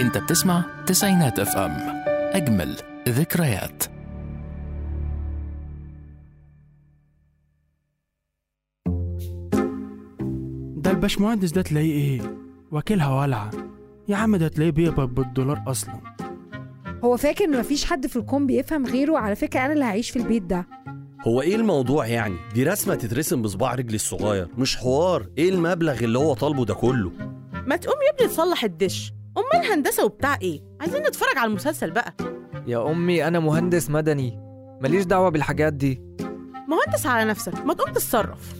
انت بتسمع تسعينات اف ام اجمل ذكريات ده الباشمهندس ده تلاقيه ايه واكلها ولعة يا عم ده تلاقيه بيقبض بالدولار اصلا هو فاكر ان مفيش حد في الكون بيفهم غيره على فكره انا اللي هعيش في البيت ده هو ايه الموضوع يعني دي رسمه تترسم بصباع رجلي الصغير مش حوار ايه المبلغ اللي هو طالبه ده كله ما تقوم يا ابني تصلح الدش امال هندسه وبتاع ايه عايزين نتفرج على المسلسل بقى يا أمي أنا مهندس مدني ماليش دعوة بالحاجات دي مهندس على نفسك ما تقوم تتصرف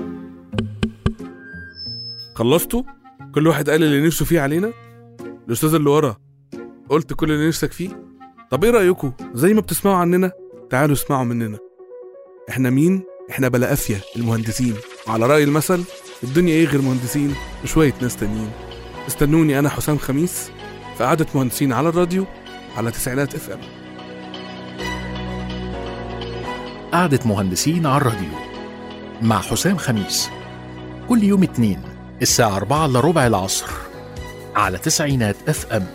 خلصتوا؟ كل واحد قال اللي نفسه فيه علينا؟ الأستاذ اللي ورا قلت كل اللي نفسك فيه؟ طب إيه رأيكم؟ زي ما بتسمعوا عننا تعالوا اسمعوا مننا إحنا مين؟ إحنا بلا أفية المهندسين وعلى رأي المثل الدنيا إيه غير مهندسين وشوية ناس تانيين استنوني أنا حسام خميس في قعدة مهندسين على الراديو على تسعينات اف ام قعدة مهندسين على الراديو مع حسام خميس كل يوم اتنين الساعة أربعة إلا ربع العصر على تسعينات اف ام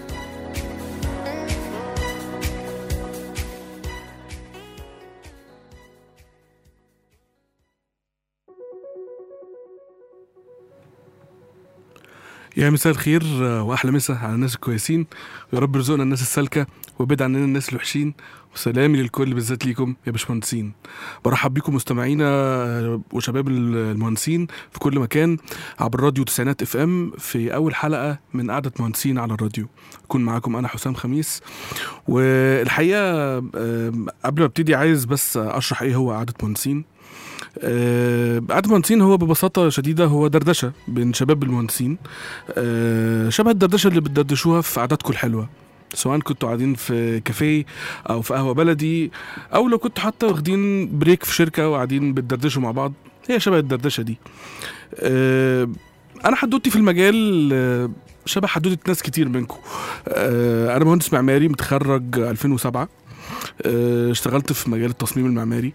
يا مساء الخير آه، واحلى مسا على الناس الكويسين ويا رب يرزقنا الناس السالكه ويبعد عننا الناس الوحشين وسلامي للكل بالذات ليكم يا باشمهندسين برحب بيكم مستمعينا آه، وشباب المهندسين في كل مكان عبر راديو تسعينات اف ام في اول حلقه من قعده مهندسين على الراديو اكون معاكم انا حسام خميس والحقيقه آه، قبل ما ابتدي عايز بس اشرح ايه هو قعده مهندسين آه، قعدة مهندسين هو ببساطة شديدة هو دردشة بين شباب المهندسين آه، شبه الدردشة اللي بتدردشوها في قعداتكم الحلوة سواء كنتوا قاعدين في كافيه او في قهوه بلدي او لو كنتوا حتى واخدين بريك في شركه وقاعدين بتدردشوا مع بعض هي شبه الدردشه دي آه، انا حدوتي في المجال آه، شبه حدوته ناس كتير منكم آه، انا مهندس معماري متخرج 2007 آه، اشتغلت في مجال التصميم المعماري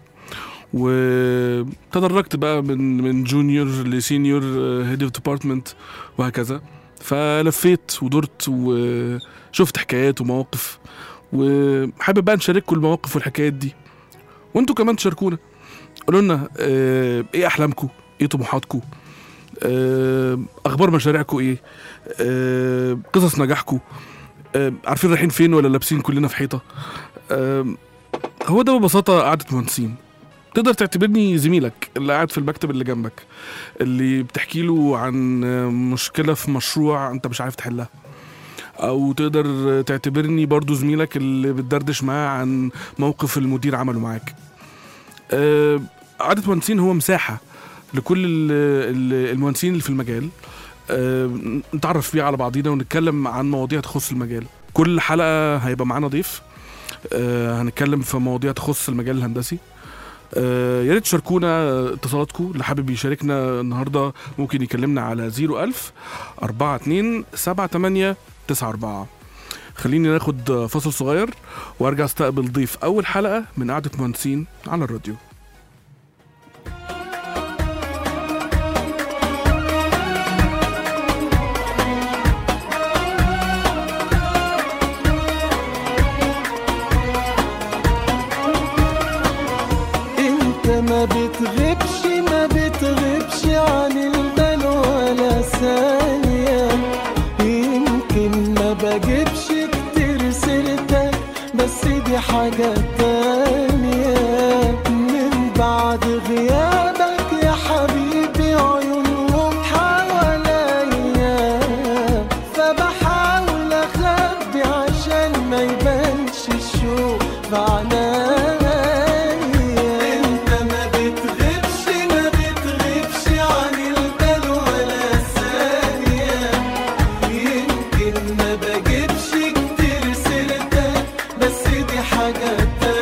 وتدرجت بقى من من جونيور لسينيور هيد اوف ديبارتمنت وهكذا فلفيت ودرت وشفت حكايات ومواقف وحابب بقى نشارككم المواقف والحكايات دي وانتوا كمان تشاركونا قولوا لنا آه، ايه احلامكم ايه طموحاتكم آه، اخبار مشاريعكم ايه آه، قصص نجاحكم آه، عارفين رايحين فين ولا لابسين كلنا في حيطه آه، هو ده ببساطه قعده مهندسين تقدر تعتبرني زميلك اللي قاعد في المكتب اللي جنبك اللي بتحكي له عن مشكلة في مشروع انت مش عارف تحلها او تقدر تعتبرني برضو زميلك اللي بتدردش معاه عن موقف المدير عمله معاك آه، قعدة مهندسين هو مساحة لكل ال- ال- المهندسين اللي في المجال آه، نتعرف فيه على بعضينا ونتكلم عن مواضيع تخص المجال كل حلقة هيبقى معانا ضيف آه، هنتكلم في مواضيع تخص المجال الهندسي آه، يا ريت تشاركونا اتصالاتكم اللي حابب يشاركنا النهارده ممكن يكلمنا على 01000 42 78 94 خليني ناخد فاصل صغير وارجع استقبل ضيف اول حلقه من قعده مهندسين على الراديو انت ما بتغيبش ما بتغيبش عن البال ولا ثانية يمكن ما بجيبش كتير سيرتك بس دي حاجة تانية من بعد غيابك يا حبيبي عيونهم حواليا فبحاول اخبي عشان ما يبانش الشوق في عنايا انت ما بتغيبش ما بتغيبش عن البال ولا ثانية يمكن ما بجيبش كتير سيرتك بس دي حاجة تانية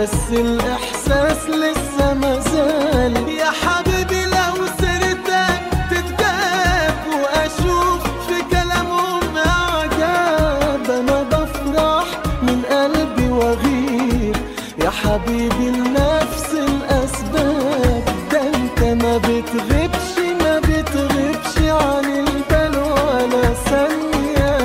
بس الإحساس لسه مازال يا حبيبي لو سيرتك تتجاب وأشوف في كلامهم إعجاب أنا بفرح من قلبي وأغير يا حبيبي لنفس الأسباب ده أنت ما بتغيبش ما بتغيبش عن البال ولا ثانية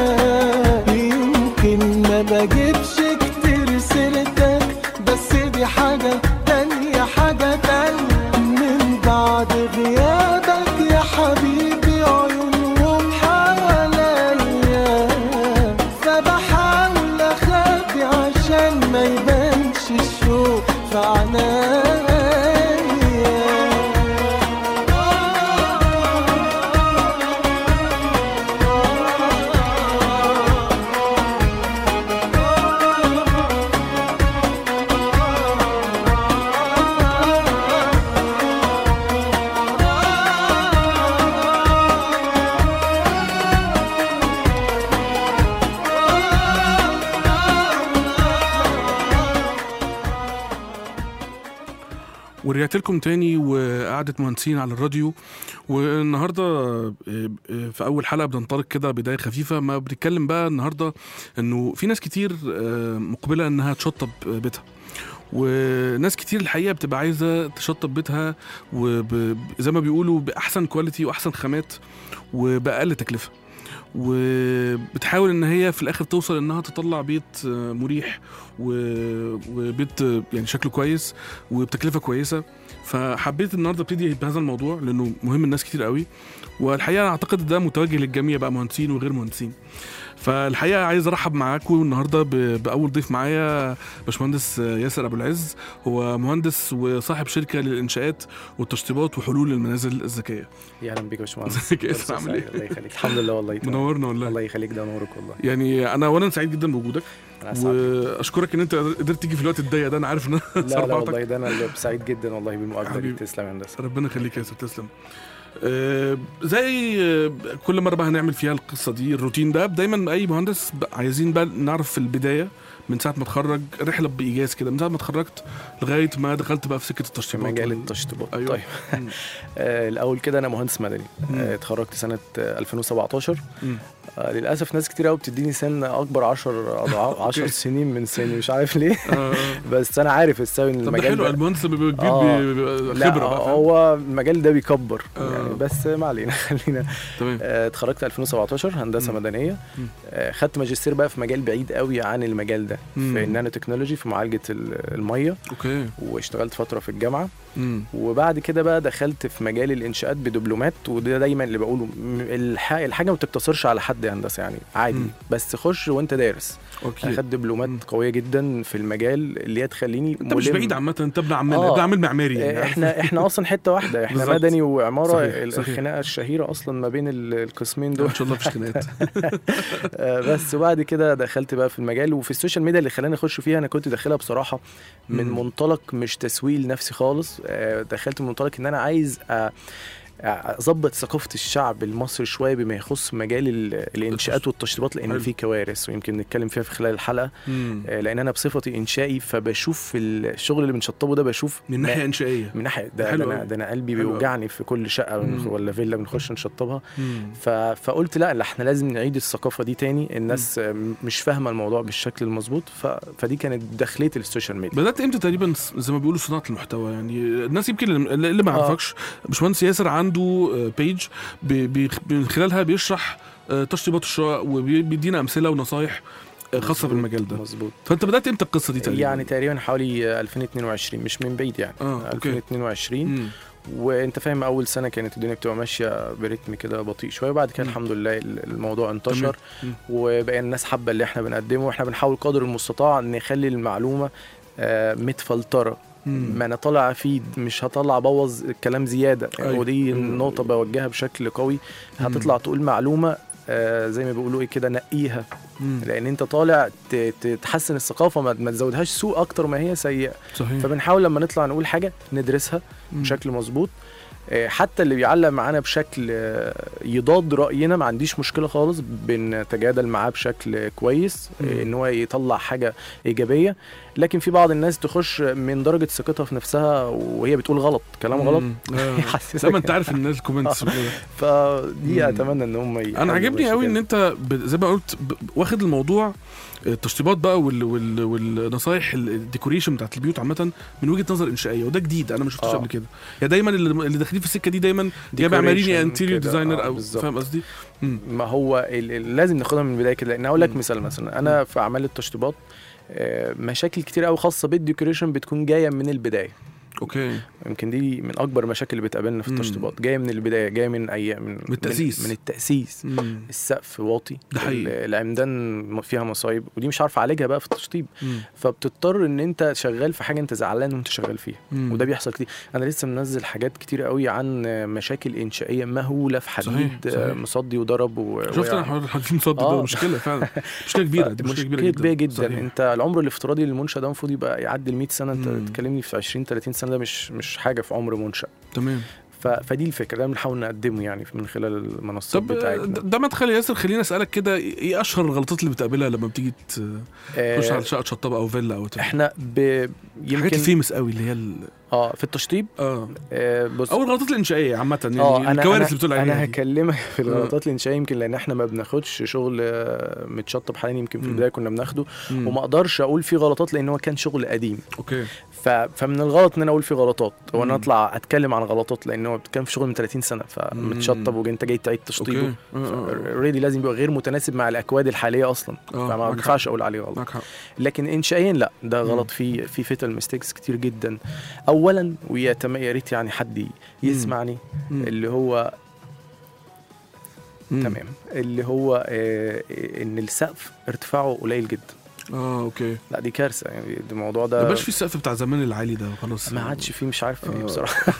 يمكن ما بجيبش كتير سيرتك بس دي حاجة تانية حاجة تانية من بعد غيابك يا حبيبي عيونهم حواليا فبحاول أخبي عشان ما يبانش الشوق في ورجعت لكم تاني وقعدة مهندسين على الراديو والنهارده آه، آه، في اول حلقه بننطلق كده بدايه خفيفه ما بنتكلم بقى النهارده انه في ناس كتير آه، مقبله انها تشطب بيتها وناس كتير الحقيقه بتبقى عايزه تشطب بيتها وزي ما بيقولوا باحسن كواليتي واحسن خامات وباقل تكلفه وبتحاول ان هي في الاخر توصل انها تطلع بيت آه، مريح و- وبيت آه، يعني شكله كويس وبتكلفه كويسه فحبيت النهارده ابتدي بهذا الموضوع لانه مهم الناس كتير قوي والحقيقه انا اعتقد ده متوجه للجميع بقى مهندسين وغير مهندسين فالحقيقه عايز ارحب معاكم النهارده ب- باول ضيف معايا باشمهندس ياسر ابو العز هو مهندس وصاحب شركه للانشاءات والتشطيبات وحلول المنازل الذكيه يا اهلا بيك يا باشمهندس ازيك يا ياسر فرصة عامل ايه؟ سعيدة، الله يخليك الحمد لله والله تمام. منورنا والله الله يخليك ده نورك والله يعني انا اولا سعيد جدا بوجودك انا اسعد واشكرك ان انت قدرت تيجي في الوقت الضيق ده انا عارف ان انا لا لا سربعتك. والله ده انا اللي سعيد جدا والله بالمقابله دي حبيبي. تسلم يا هندسه ربنا يخليك يا ياسر تسلم آه، زي آه، كل مره بقى هنعمل فيها القصه دي الروتين ده دايما اي مهندس بقى عايزين بقى نعرف في البدايه من ساعه ما اتخرج رحله بايجاز كده من ساعه ما اتخرجت لغايه ما دخلت بقى في سكه في التشطيبات مجال وال- التشطيبات أيوة. طيب مم. آه الاول كده انا مهندس مدني مم. آه اتخرجت سنه آه 2017 مم. آه للاسف ناس كتير قوي بتديني سن اكبر 10 اضعاف 10 أوكي. سنين من سني مش عارف ليه آه، آه. بس انا عارف السبب ان طب ده المجال حلو ده المهندس لما بيبقى كبير آه. بي- بيبقى لا خبره بقى فاهم؟ هو المجال ده بيكبر آه. يعني بس ما علينا خلينا تمام آه، اتخرجت 2017 هندسه مم. مدنيه مم. آه، خدت ماجستير بقى في مجال بعيد قوي عن المجال ده مم. في النانو تكنولوجي في معالجه ال- الميه اوكي واشتغلت فتره في الجامعه مم. وبعد كده بقى دخلت في مجال الانشاءات بدبلومات وده دايما اللي بقوله م- الح- الحاجه ما بتقتصرش على حد يا هندسه يعني عادي مم. بس خش وانت دارس اوكي اخدت دبلومات مم. قويه جدا في المجال اللي هي تخليني انت مش ملم. بعيد عامه انت ابن عمنا آه. ابن عامل معماري يعني آه، عارف؟ احنا احنا اصلا حته واحده احنا بالظبط. مدني وعماره صحيح، ال- صحيح. الخناقه الشهيره اصلا ما بين ال- القسمين دول ان شاء الله مفيش خناقات آه، بس وبعد كده دخلت بقى في المجال وفي السوشيال ميديا اللي خلاني اخش فيها انا كنت داخلها بصراحه من مم. منطلق مش تسويق لنفسي خالص آه، دخلت من منطلق ان انا عايز آه، اظبط ثقافه الشعب المصري شويه بما يخص مجال ال- الانشاءات والتشطيبات لان حلو. في كوارث ويمكن نتكلم فيها في خلال الحلقه مم. آه، لان انا بصفتي انشائي فبشوف الشغل اللي بنشطبه ده بشوف من ما- ناحيه انشائيه من ناحيه ده, حلو ده, انا, أوي. ده انا قلبي حلو أوي. بيوجعني في كل شقه بنخ- مم. ولا فيلا بنخش نشطبها مم. ف... فقلت لا لا احنا لازم نعيد الثقافه دي تاني الناس م- مش فاهمه الموضوع بالشكل المظبوط ف... فدي كانت دخليه السوشيال ميديا بدات امتى تقريبا س- زي ما بيقولوا صناعه المحتوى يعني الناس يمكن اللي اللي ما آه. يعرفكش باشمهندس ياسر عنده بيج من خلالها بيشرح آه، تشطيبات الشقق وبيدينا امثله ونصايح آه، خاصه مظبوط، بالمجال ده مظبوط فانت بدات امتى القصه دي تقريبا يعني تقريبا حوالي 2022 مش من بعيد يعني اه اوكي 2022 مم. وانت فاهم اول سنه كانت الدنيا بتبقى ماشيه برتم كده بطيء شويه وبعد كده مم. الحمد لله ال- الموضوع انتشر مم. وبقى الناس حابه اللي احنا بنقدمه واحنا بنحاول قدر المستطاع نخلي المعلومه آه، متفلتره مم. ما انا طالع فيه مش هطلع ابوظ الكلام زياده أيوة. ودي مم. النقطه بوجهها بشكل قوي مم. هتطلع تقول معلومه آه زي ما بيقولوا ايه كده نقيها مم. لان انت طالع ت- ت- تحسن الثقافه ما ما تزودهاش سوء اكتر ما هي سيئه صحيح فبنحاول لما نطلع نقول حاجه ندرسها مم. بشكل مظبوط آه، حتى اللي بيعلق معانا بشكل آه، يضاد راينا ما عنديش مشكله خالص بنتجادل معاه بشكل كويس آه، مم. ان هو يطلع حاجه ايجابيه لكن في بعض الناس تخش من درجه ثقتها في نفسها وهي بتقول غلط كلام غلط مم. آه. يحسسك لا ما انت عارف الناس الكومنتس وكده. فدي مم. اتمنى ان هم انا عاجبني قوي ان انت ب- زي ما قلت ب- واخد الموضوع التشطيبات بقى وال وال والنصايح ال- الديكوريشن بتاعت البيوت عامه من وجهه نظر انشائيه وده جديد انا ما شفتوش آه. قبل كده يعني دايما اللي اللي داخلين في السكه دي دايما يا معماريني انتيريور ديزاينر او فاهم قصدي؟ مم. ما هو ال- ال- لازم ناخدها من البدايه كده لان اقول لك مم. مثال مثلا انا في اعمال التشطيبات آه، مشاكل كتير قوي خاصه بالديكوريشن بتكون جايه من البدايه اوكي يمكن دي من اكبر المشاكل اللي بتقابلنا في مم. التشطيبات جايه من البدايه جايه من ايام من من التأسيس. من, من التاسيس مم. السقف واطي ده حقيقي. ال- العمدان فيها مصايب ودي مش عارف اعالجها بقى في التشطيب مم. فبتضطر ان انت شغال في حاجه انت زعلان وانت شغال فيها مم. وده بيحصل كتير انا لسه منزل حاجات كتير قوي عن مشاكل انشائيه مهوله في حديد صحيح، صحيح. آه، مصدي وضرب و... شفت وقع. انا حوار الحديد مصدي ده آه. مشكله فعلا مشكله كبيره دي مشكله كبيره جدا كبيره جدا صحيح. انت العمر الافتراضي للمنشا ده المفروض يبقى يعدي ال 100 سنه انت مم. بتكلمني في 20 30 سنه ده مش مش حاجه في عمر منشا تمام ف... فدي الفكره ده بنحاول نقدمه يعني من خلال المنصات طب بتاعتنا ده ده مدخل يا ياسر خليني اسالك كده ايه اشهر الغلطات اللي بتقابلها لما بتيجي ت- تخش آه على شقه شطابه او فيلا او تبقى. احنا ب... الحاجات يمكن الفيمس قوي اللي هي ال... اه في التشطيب اه آه بص او الغلطات الانشائيه عامه يعني اه انا الكوارث انا, اللي بتقول أنا عليها دي. هكلمك في الغلطات الانشائيه يمكن لان احنا ما بناخدش شغل آه، متشطب حاليا يمكن في مم. البدايه كنا بناخده مم. وما اقدرش اقول فيه غلطات لان هو كان شغل قديم اوكي ف... فمن الغلط ان انا اقول فيه غلطات هو انا مم. اطلع اتكلم عن غلطات لان هو كان في شغل من 30 سنه فمتشطب وجاي انت جاي تعيد تشطيبه اوكي آه، آه. اوريدي لازم يبقى غير متناسب مع الاكواد الحاليه اصلا آه، فما معاك ينفعش اقول عليه غلط معاك حق لكن انشائيا لا ده مم. غلط في في فيتال ميستيكس كتير جدا اولا ويا تم- يا ريت يعني حد يسمعني مم. اللي هو مم. تمام اللي هو آه ان السقف ارتفاعه قليل جدا اه اوكي لا دي كارثه يعني الموضوع ما ده بقاش في السقف بتاع زمان العالي ده خلاص ما عادش فيه مش عارف فيه آه. بصراحه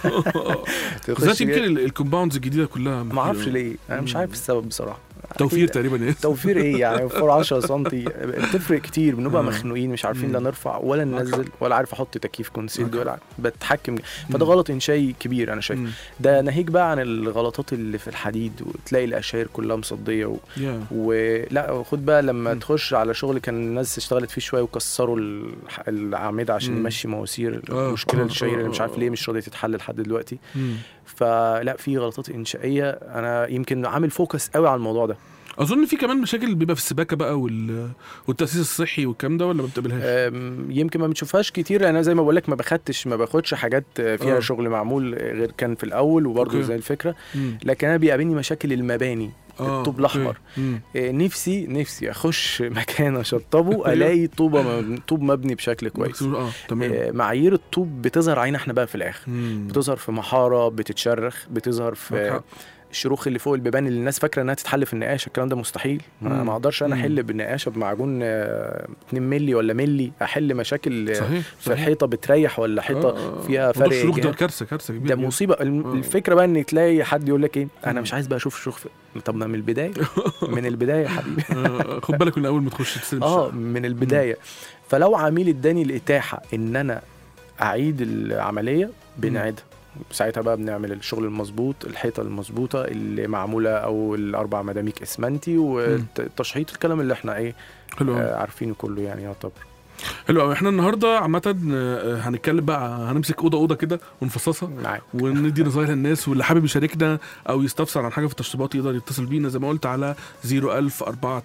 بالذات تخش يمكن جاي- ال- الكومباوندز الجديده كلها ما اعرفش ليه انا مش مم. عارف السبب بصراحه توفير أكيد- تقريبا ايه توفير ايه يعني وفور 10 سم بتفرق كتير بنبقى آه. مخنوقين مش عارفين مم. لا نرفع ولا معاك ننزل ولا عارف احط تكييف كونسيلد معاك ولا عارف- بتحكم فده مم. غلط انشائي كبير انا شايف مم. ده ناهيك بقى عن الغلطات اللي في الحديد وتلاقي الاشاير كلها مصديه و... يا ولا خد بقى لما مم. تخش على شغل كان الناس اشتغلت فيه شويه وكسروا الح- الاعمده عشان مم. يمشي مواسير آه، المشكله آه، الشهيره اللي مش آه، عارف ليه مش راضيه تتحل لحد دلوقتي مم. فلا في غلطات انشائيه انا يمكن عامل فوكس قوي على الموضوع ده اظن في كمان مشاكل بيبقى في السباكه بقى وال... والتاسيس الصحي والكلام ده ولا ما بتقابلهاش أم، يمكن ما بتشوفهاش كتير لان انا زي ما بقول لك ما باخدتش ما باخدش حاجات فيها آه. شغل معمول غير كان في الاول وبرضه أوكي. زي الفكره مم. لكن انا بيقابلني مشاكل المباني آه، الطوب أوكي. الأحمر. مم. إيه، نفسي نفسي اخش مكان اشطبه الاقي طوبه مبني طوب مبني بشكل كويس مكسور- اه تمام إيه، معايير الطوب بتظهر علينا احنا بقى في الاخر مم. بتظهر في محاره بتتشرخ بتظهر معاك في حق. الشروخ اللي فوق البيبان اللي الناس فاكره انها تتحل في النقاشه الكلام ده مستحيل انا مم. ما اقدرش انا مم. احل بالنقاشه بمعجون آه، 2 مللي ولا ملي احل مشاكل آه، صحيح في صحيح. الحيطه بتريح ولا حيطه آه، فيها موضوع فرق الشروخ ده جهات. كارثه كارثه كبيره ده جدا. مصيبه الم- آه. الفكره بقى ان تلاقي حد يقول لك ايه انا مم. مش عايز بقى اشوف شروخ في... طب ما من البدايه من البدايه يا حبيبي آه، خد بالك من اول ما تخش تستلم اه الشقة. من البدايه فلو عميل اداني الاتاحه ان انا اعيد العمليه بنعيدها ساعتها بقى بنعمل الشغل المظبوط الحيطه المظبوطه اللي معموله او الاربع مداميك اسمنتي والتشحيط الكلام اللي احنا ايه حلو أوي. آه عارفينه كله يعني يعتبر حلو قوي احنا النهارده عامه آه، هنتكلم بقى هنمسك اوضه اوضه كده ونفصصها معاك وندي نصايح للناس واللي حابب يشاركنا او يستفسر عن حاجه في التشطيبات يقدر يتصل بينا زي ما قلت على 01000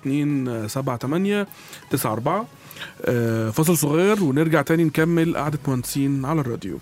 42 78 94 آه، فاصل صغير ونرجع تاني نكمل قعده مهندسين على الراديو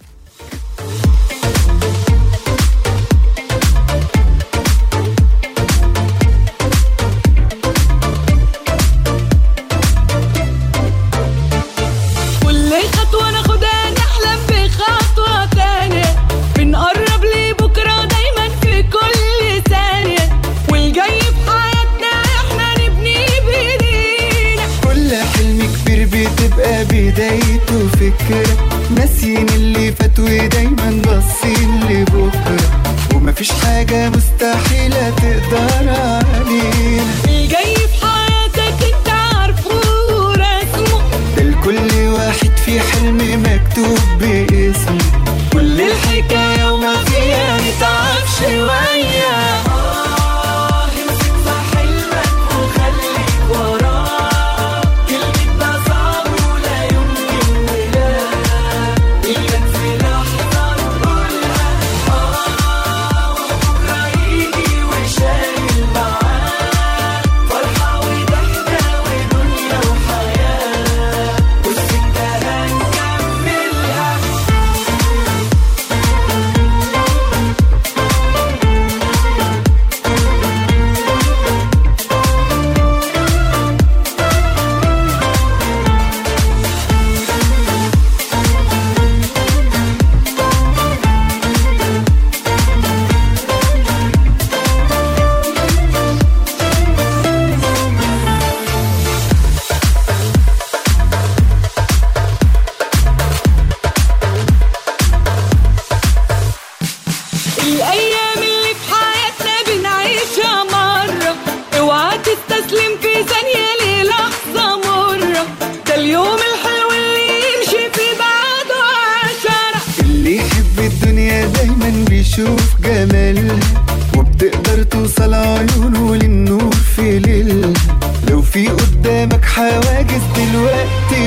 كل خطوة ناخدها نحلم بخطوة تانية بنقرب لبكرة دايما في كل ثانية والجاي في حياتنا احنا نبني بايدينا كل حلم كبير بتبقى بدايته فكرة ناسيين اللي فات ودايما باصين لبكرة ومفيش حاجة مستحيلة تقدر علينا الجاي في حياتك انت عارفه ورسمه ده لكل واحد في حلم مكتوب باسمه كل الحكاية وما فيها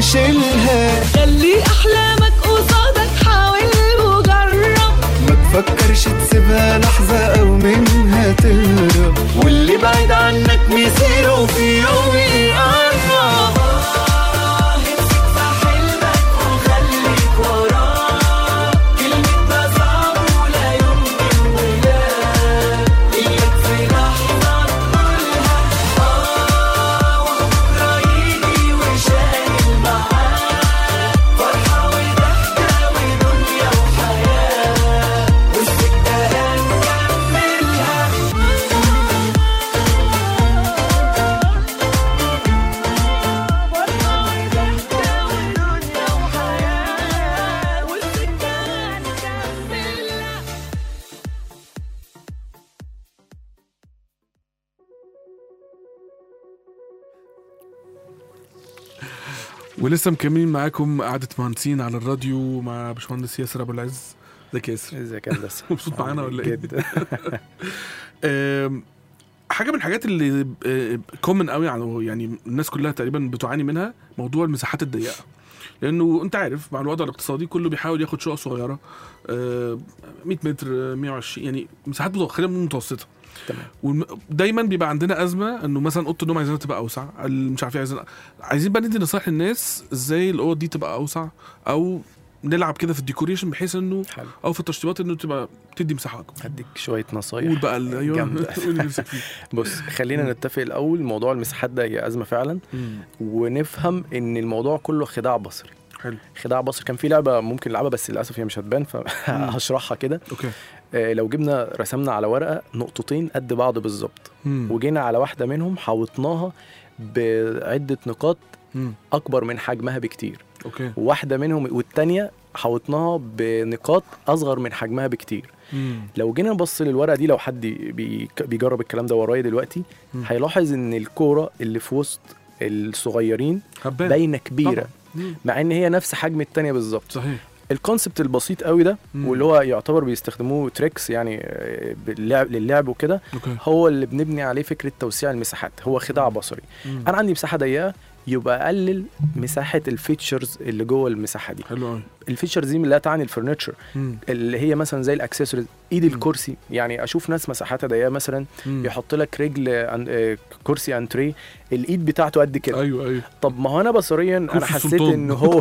وشيلها خلي احلامك قصادك حاول وجرب ما تفكرش تسيبها لحظة أو منها تهرب واللي بعيد عنك مسيره في يوم يقرب امسك في حلمك وخليك وراه كلمة ما صعب ولا يمكن ولا إياك في لحظة تقولها آه وبكرة يجي وشايل معاه فرحة وضحكة ودنيا وحياة والسكة هنكملها ولسه مكملين معاكم قعدة مهندسين على الراديو مع باشمهندس ياسر ابو العز ازيك يا ياسر ازيك يا هندسه مبسوط معانا ولا ايه؟ جدا آم، حاجه من الحاجات اللي كومن قوي على يعني الناس كلها تقريبا بتعاني منها موضوع المساحات الضيقه لانه انت عارف مع الوضع الاقتصادي كله بيحاول ياخد شقق صغيره آه، 100 متر آه، 120 يعني مساحات متو- خلينا نقول متوسطه تمام ودايما بيبقى عندنا ازمه انه مثلا اوضه النوم عايزينها تبقى اوسع ال- مش عارف ايه عايزين عايزين بقى ندي نصائح للناس ازاي الاوض دي تبقى اوسع او نلعب كده في الديكوريشن بحيث انه حلو او في التشطيبات انه تبقى تدي مساحه اكبر هديك شويه نصايح قول بقى ال- ايوه جامدة. قول اللي نفسك فيه بص خلينا نتفق الاول موضوع المساحات ده هي ازمه فعلا مم. ونفهم ان الموضوع كله خداع بصري حلو خداع بصري كان في لعبه ممكن نلعبها بس للاسف هي مش هتبان فهشرحها كده اوكي آه، لو جبنا رسمنا على ورقه نقطتين قد بعض بالظبط مم. وجينا على واحده منهم حوطناها بعده نقاط مم. اكبر من حجمها بكتير اوكي وواحده منهم والتانيه حوطناها بنقاط اصغر من حجمها بكتير مم. لو جينا نبص للورقه دي لو حد بي- بيجرب الكلام ده ورايا دلوقتي مم. هيلاحظ ان الكوره اللي في وسط الصغيرين هبان باينه كبيره طبعاً. مم. مع ان هي نفس حجم التانية بالظبط صحيح الكونسبت البسيط قوي ده مم. واللي هو يعتبر بيستخدموه تريكس يعني آه، باللعب للعب وكده اوكي هو اللي بنبني عليه فكره توسيع المساحات هو خداع بصري مم. انا عندي مساحه ضيقه يبقى اقلل مساحه الفيتشرز اللي جوه المساحه دي حلو قوي الفيتشرز دي لا تعني الفرنتشر اللي هي مثلا زي الاكسسوارز ايد مم. الكرسي يعني اشوف ناس مساحاتها ضيقه مثلا يحط لك رجل عن- آه، كرسي انتريه الايد بتاعته قد كده ايوه ايوه طب ما هو انا بصريا انا كرسي حسيت السلطان. ان هو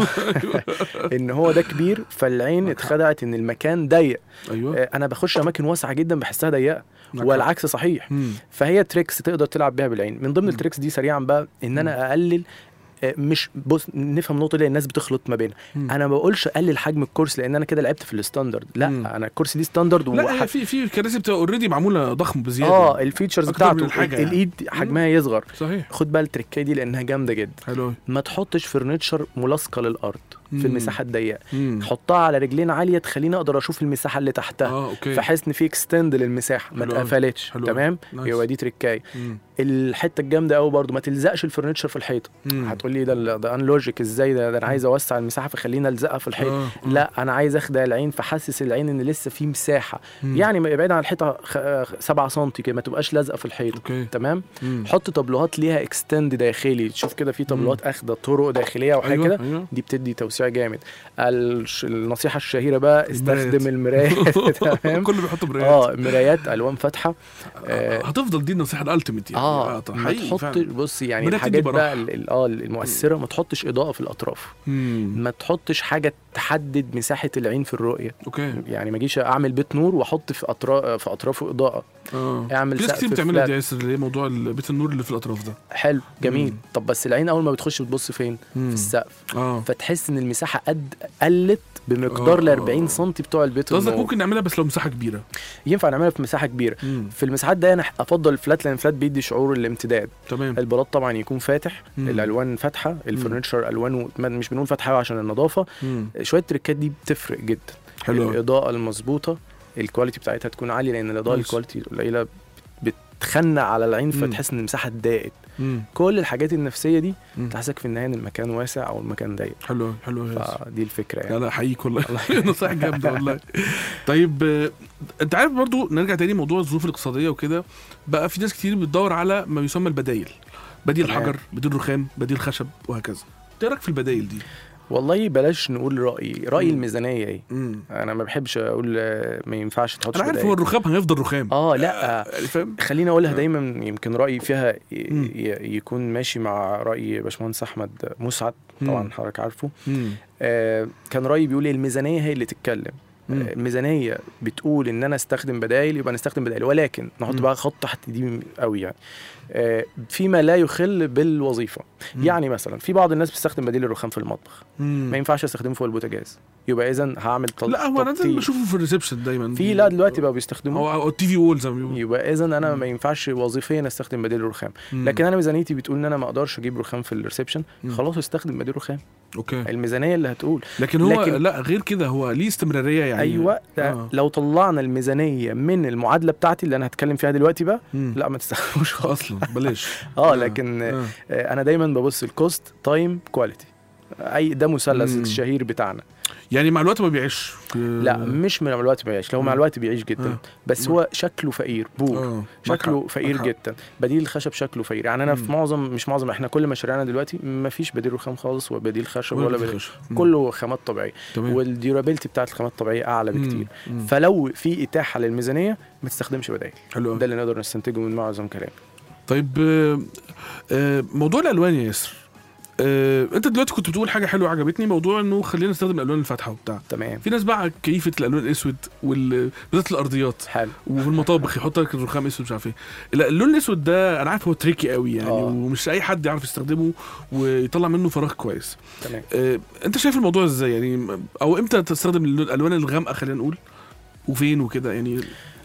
ان هو ده كبير فالعين اتخدعت ان المكان ضيق ايوه آه، انا بخش اماكن واسعه جدا بحسها ضيقه معاك حق. والعكس صحيح مم. فهي تريكس تقدر تلعب بيها بالعين من ضمن مم. التريكس دي سريعا بقى ان انا اقلل آه، مش بص نفهم النقطه اللي الناس بتخلط ما بينها مم. انا ما بقولش اقلل حجم الكرسي لان انا كده لعبت في الستاندرد لا مم. انا الكرسي دي ستاندرد لا وح- هي في في كراسي بتبقى اوريدي معموله ضخم بزياده اه الفيتشرز أكتر من بتاعته الحاجة يعني. الايد حجمها يصغر صحيح خد بقى التركايه دي لانها جامده جدا حلو قوي ما تحطش فرنتشر ملاصقه للارض مم. في المساحه الضيقه مم. حطها على رجلين عاليه تخليني اقدر اشوف المساحه اللي تحتها اه اوكي فحس ان في اكستند للمساحه ما حلو أوي. اتقفلتش حلو أوي. تمام نايس. يبقى دي تركايه مم. الحته الجامده قوي برضو ما تلزقش الفرنتشر في الحيطه مم. هتقول لي ده ده ان لوجيك ازاي ده, ده انا عايز اوسع المساحه فخليني الزقها في الحيطه آه، آه. لا انا عايز اخدع العين فحسس العين ان لسه في مساحه مم. يعني ما يبعد عن الحيطه 7 سم كده ما تبقاش لازقه في الحيطه اوكي تمام مم. حط طابلوهات ليها اكستند داخلي تشوف كده في طابلوهات اخده طرق داخليه او حاجه ايوه كده ايوه دي بتدي توسيع جامد الش- النصيحه الشهيره بقى استخدم المرايات. المرايات تمام كله بيحط مرايات اه مرايات الوان فاتحه آه. هتفضل دي النصيحه الالتيميت يعني اه طب ما حقيقي تحط فعلاً. بص يعني بدأت تدي الحاجات بقى براح. ال- ال- اه المؤثره ما تحطش اضاءه في الاطراف مم. ما تحطش حاجه تحدد مساحه العين في الرؤيه اوكي يعني ما اجيش اعمل بيت نور واحط في اطراف في اطرافه اضاءه اه اعمل في ناس سقف كتير بتعملها فلات. دي يا ياسر اللي هي موضوع ال- بيت النور اللي في الاطراف ده حلو جميل مم. طب بس العين اول ما بتخش بتبص فين مم. في السقف اه فتحس ان المساحه قد قلت بمقدار آه. ال 40 سم بتوع البيت قصدك النور. ممكن نعملها بس لو مساحه كبيره ينفع نعملها في مساحه كبيره مم. في المساحات دي انا افضل الفلات لان الفلات بيدي شعور الامتداد تمام البلاط طبعا يكون فاتح مم. الالوان فاتحه الفرنتشر الوانه ما- مش بنقول فاتحه أوي عشان النظافه مم. شويه التريكات دي بتفرق جدا حلو أوي. الاضاءه المظبوطه الكواليتي بتاعتها تكون عاليه لان الاضاءه نايس. الكواليتي القليله بتخنق على العين مم. فتحس ان المساحه اتضاقت مم. كل الحاجات النفسيه دي مم. تحسك في النهايه ان المكان واسع او المكان ضيق حلو أوي، حلو أوي يا ياسر. فدي الفكره لا يعني لا حقيقي والله نصائح جامده والله طيب آه، انت عارف برضو نرجع تاني موضوع الظروف الاقتصاديه وكده بقى في ناس كتير بتدور على ما يسمى البدايل بديل تمام. حجر بديل رخام بديل خشب وهكذا ايه رايك في البدائل دي والله بلاش نقول رايي رايي مم. الميزانيه ايه مم. انا ما بحبش اقول آه، ما ينفعش تحط انا عارف هو الرخام هيفضل رخام اه لا يعني فاهم خليني اقولها دايما يمكن رايي فيها ي- مم. ي- يكون ماشي مع راي باشمهندس احمد مسعد طبعا مم. حضرتك عارفه مم. آه كان رايي بيقول الميزانيه هي اللي تتكلم مم. آه، الميزانيه بتقول ان انا استخدم بدائل يبقى نستخدم بدائل ولكن نحط مم. بقى خط تحت دي قوي يعني آه، فيما لا يخل بالوظيفه مم. يعني مثلا في بعض الناس بتستخدم بديل الرخام في المطبخ مم. ما ينفعش استخدمه فوق البوتاجاز يبقى اذا هعمل تل... لا هو انا ده تبطيل. بشوفه في الريسبشن دايما في لا دلوقتي بقى بيستخدموه او او التي في وول زي ما بيقولوا يبقى اذا انا مم. ما ينفعش وظيفيا استخدم بديل الرخام مم. لكن انا ميزانيتي بتقول ان انا ما اقدرش اجيب رخام في الريسبشن مم. خلاص استخدم بديل رخام اوكي الميزانيه اللي هتقول لكن هو لكن- لا غير كده هو ليه استمراريه يعني ايوه ده آه. لو طلعنا الميزانيه من المعادله بتاعتي اللي انا هتكلم فيها دلوقتي بقى مم. لا ما تستخدموش خالص اصلا بلاش اه لكن آه. آه، انا دايما ببص الكوست تايم كواليتي اي ده مثلث مم. الشهير بتاعنا يعني مع الوقت ما بيعيش لا مش من الوقت بيعيش لو مع مم. الوقت بيعيش جدا آه. بس مم. هو شكله فقير بور اه معاك شكله حق، فقير معاك حق. جدا بديل الخشب شكله فقير يعني انا في مم. معظم مش معظم احنا كل مشاريعنا دلوقتي ما فيش بديل رخام خالص وبديل خشب ولا بديل خشب. مم. كله خامات طبيعيه تمام والديورابيلتي بتاعت الخامات الطبيعيه اعلى مم. بكتير مم. فلو في اتاحه للميزانيه ما تستخدمش بدائل حلو أوي. ده اللي نقدر نستنتجه من معظم كلام طيب آه، آه، موضوع الالوان يا ياسر آه، انت دلوقتي كنت بتقول حاجه حلوه عجبتني موضوع انه خلينا نستخدم الالوان الفاتحه وبتاع تمام في ناس بقى كيفه الالوان الاسود وال بالذات الارضيات حلو وفي المطابخ يحط لك الرخام اسود مش عارف ايه لا اللون الاسود ده انا عارف هو تريكي قوي يعني آه. ومش اي حد يعرف يستخدمه ويطلع منه فراغ كويس تمام آه، انت شايف الموضوع ازاي يعني او امتى تستخدم اللون- الالوان الغامقه خلينا نقول وفين وكده يعني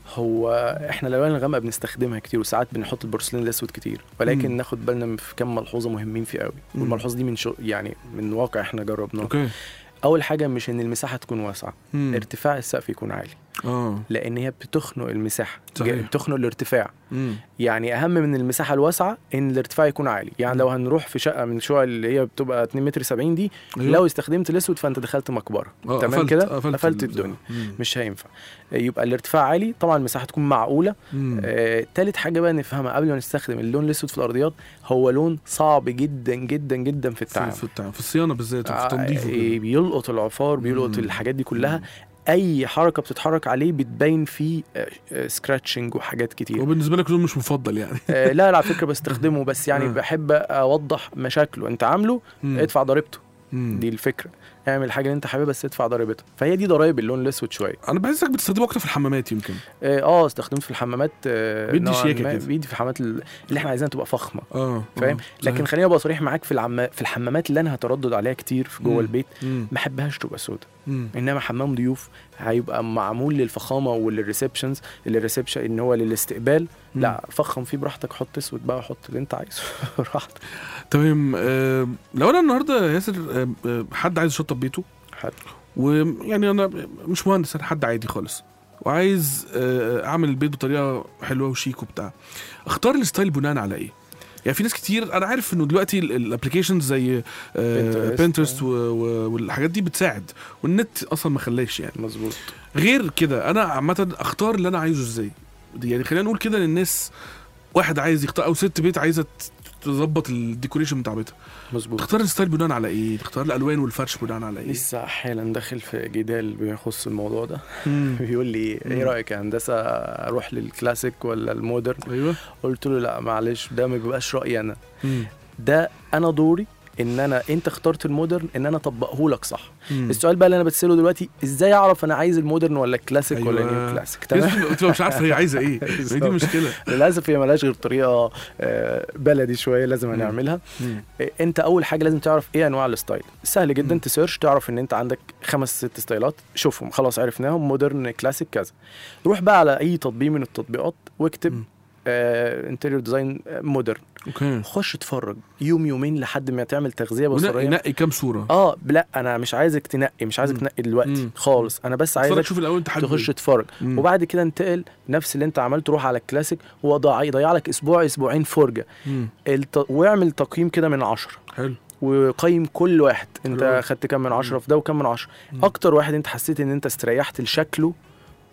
هو احنا الالوان الغامقه بنستخدمها كتير وساعات بنحط البورسلين الاسود كتير ولكن مم. ناخد بالنا في كام ملحوظه مهمين فيه قوي مم. والملحوظه دي من شو يعني من واقع احنا جربناه اوكي اول حاجه مش ان المساحه تكون واسعه مم. ارتفاع السقف يكون عالي اه لان هي بتخنق المساحه صحيح. جا- بتخنق الارتفاع مم. يعني اهم من المساحه الواسعه ان الارتفاع يكون عالي يعني لو هنروح في شقه من الشقق اللي هي بتبقى 2 متر 70 دي أيوة. لو استخدمت الاسود فانت دخلت مقبره آه، تمام قفلت- كده قفلت قفلت ال- الدنيا مم. مش هينفع يبقى الارتفاع عالي طبعا المساحه تكون معقوله مم. آه، تالت حاجه بقى نفهمها قبل ما نستخدم اللون الاسود في الارضيات هو لون صعب جدا جدا جدا في في, التعامل في, التع- في الصيانه بالذات وفي آه، تنظيفه آه، وكده. بيلقط العفار بيلقط مم. الحاجات دي كلها مم. اي حركه بتتحرك عليه بتبين فيه سكراتشنج وحاجات كتير وبالنسبه لك لون مش مفضل يعني آه، لا لا على فكره بستخدمه بس يعني آه. بحب اوضح مشاكله انت عامله مم. ادفع ضريبته مم. دي الفكره اعمل الحاجه اللي انت حاببها بس ادفع ضريبتها فهي دي ضرايب اللون الاسود شويه انا بحسك بتستخدمه اكتر في الحمامات يمكن اه آه، استخدمت في الحمامات آه، بيدي نوعاً شياكة ما، كده. بيدي في الحمامات ال- اللي احنا عايزينها تبقى فخمه اه فاهم آه، لكن صحيح. خليني ابقى صريح معاك في العم... في الحمامات اللي انا هتردد عليها كتير في جوه مم. البيت مم. ما احبهاش تبقى سودا مم. انما حمام ضيوف هيبقى معمول للفخامه وللريسبشنز للريسبشن ان هو للاستقبال مم. لا فخم فيه براحتك حط اسود بقى حط اللي انت عايزه براحتك تمام آه لو انا النهارده يا ياسر آه آه، حد عايز يشطب بيته حلو. ويعني انا مش مهندس انا حد عادي خالص وعايز آه اعمل البيت بطريقه حلوه وشيك وبتاع اختار الستايل بناء على ايه يعني في ناس كتير انا عارف انه دلوقتي الابلكيشنز زي Pinterest. بنترست والحاجات دي بتساعد والنت اصلا ما خلاش يعني مظبوط غير كده انا عامه اختار اللي انا عايزه ازاي دي يعني خلينا نقول كده للناس واحد عايز يختار او ست بيت عايزه ت- تظبط الديكوريشن بتاع بيتها مظبوط تختار الستايل بناء على ايه تختار الالوان والفرش بناء على ايه لسه حالا داخل في جدال بيخص الموضوع ده مم. بيقول لي ايه مم. رايك يا هندسه اروح للكلاسيك ولا المودرن ايوه قلت له لا معلش ده ما بيبقاش رايي انا مم. ده انا دوري ان انا انت اخترت المودرن ان انا اطبقه لك صح مم. السؤال بقى اللي انا بتساله دلوقتي ازاي اعرف انا عايز المودرن ولا الكلاسيك أيوة. ولا أيوة. النيو كلاسيك في تمام ناس بتبقى مش عارفه هي عايزه ايه ما هي دي بالظبط. مشكله للاسف هي ملهاش غير طريقه آه، بلدي شويه لازم مم. هنعملها مم. آه، انت اول حاجه لازم تعرف ايه انواع الستايل سهل جدا مم. تسيرش تعرف ان انت عندك خمس ست ستايلات شوفهم خلاص عرفناهم مودرن كلاسيك كذا روح بقى على اي تطبيق من التطبيقات مم. واكتب انتيريور ديزاين مودرن اوكي خش اتفرج يوم يومين لحد ما تعمل تغذيه ونقي بصريه نقي كام صوره اه لا انا مش عايزك تنقي مش عايزك مم. تنقي دلوقتي مم. خالص انا بس اتفرج عايزك شوف الاول انت حابب تخش إيه. تتفرج مم. وبعد كده انتقل نفس اللي انت عملته روح على الكلاسيك وضيع يضيع لك اسبوع اسبوعين فرجه مم. الت... واعمل تقييم كده من عشرة حلو وقيم كل واحد انت حلو. خدت كام من عشرة في ده وكام من عشرة مم. اكتر واحد انت حسيت ان انت استريحت لشكله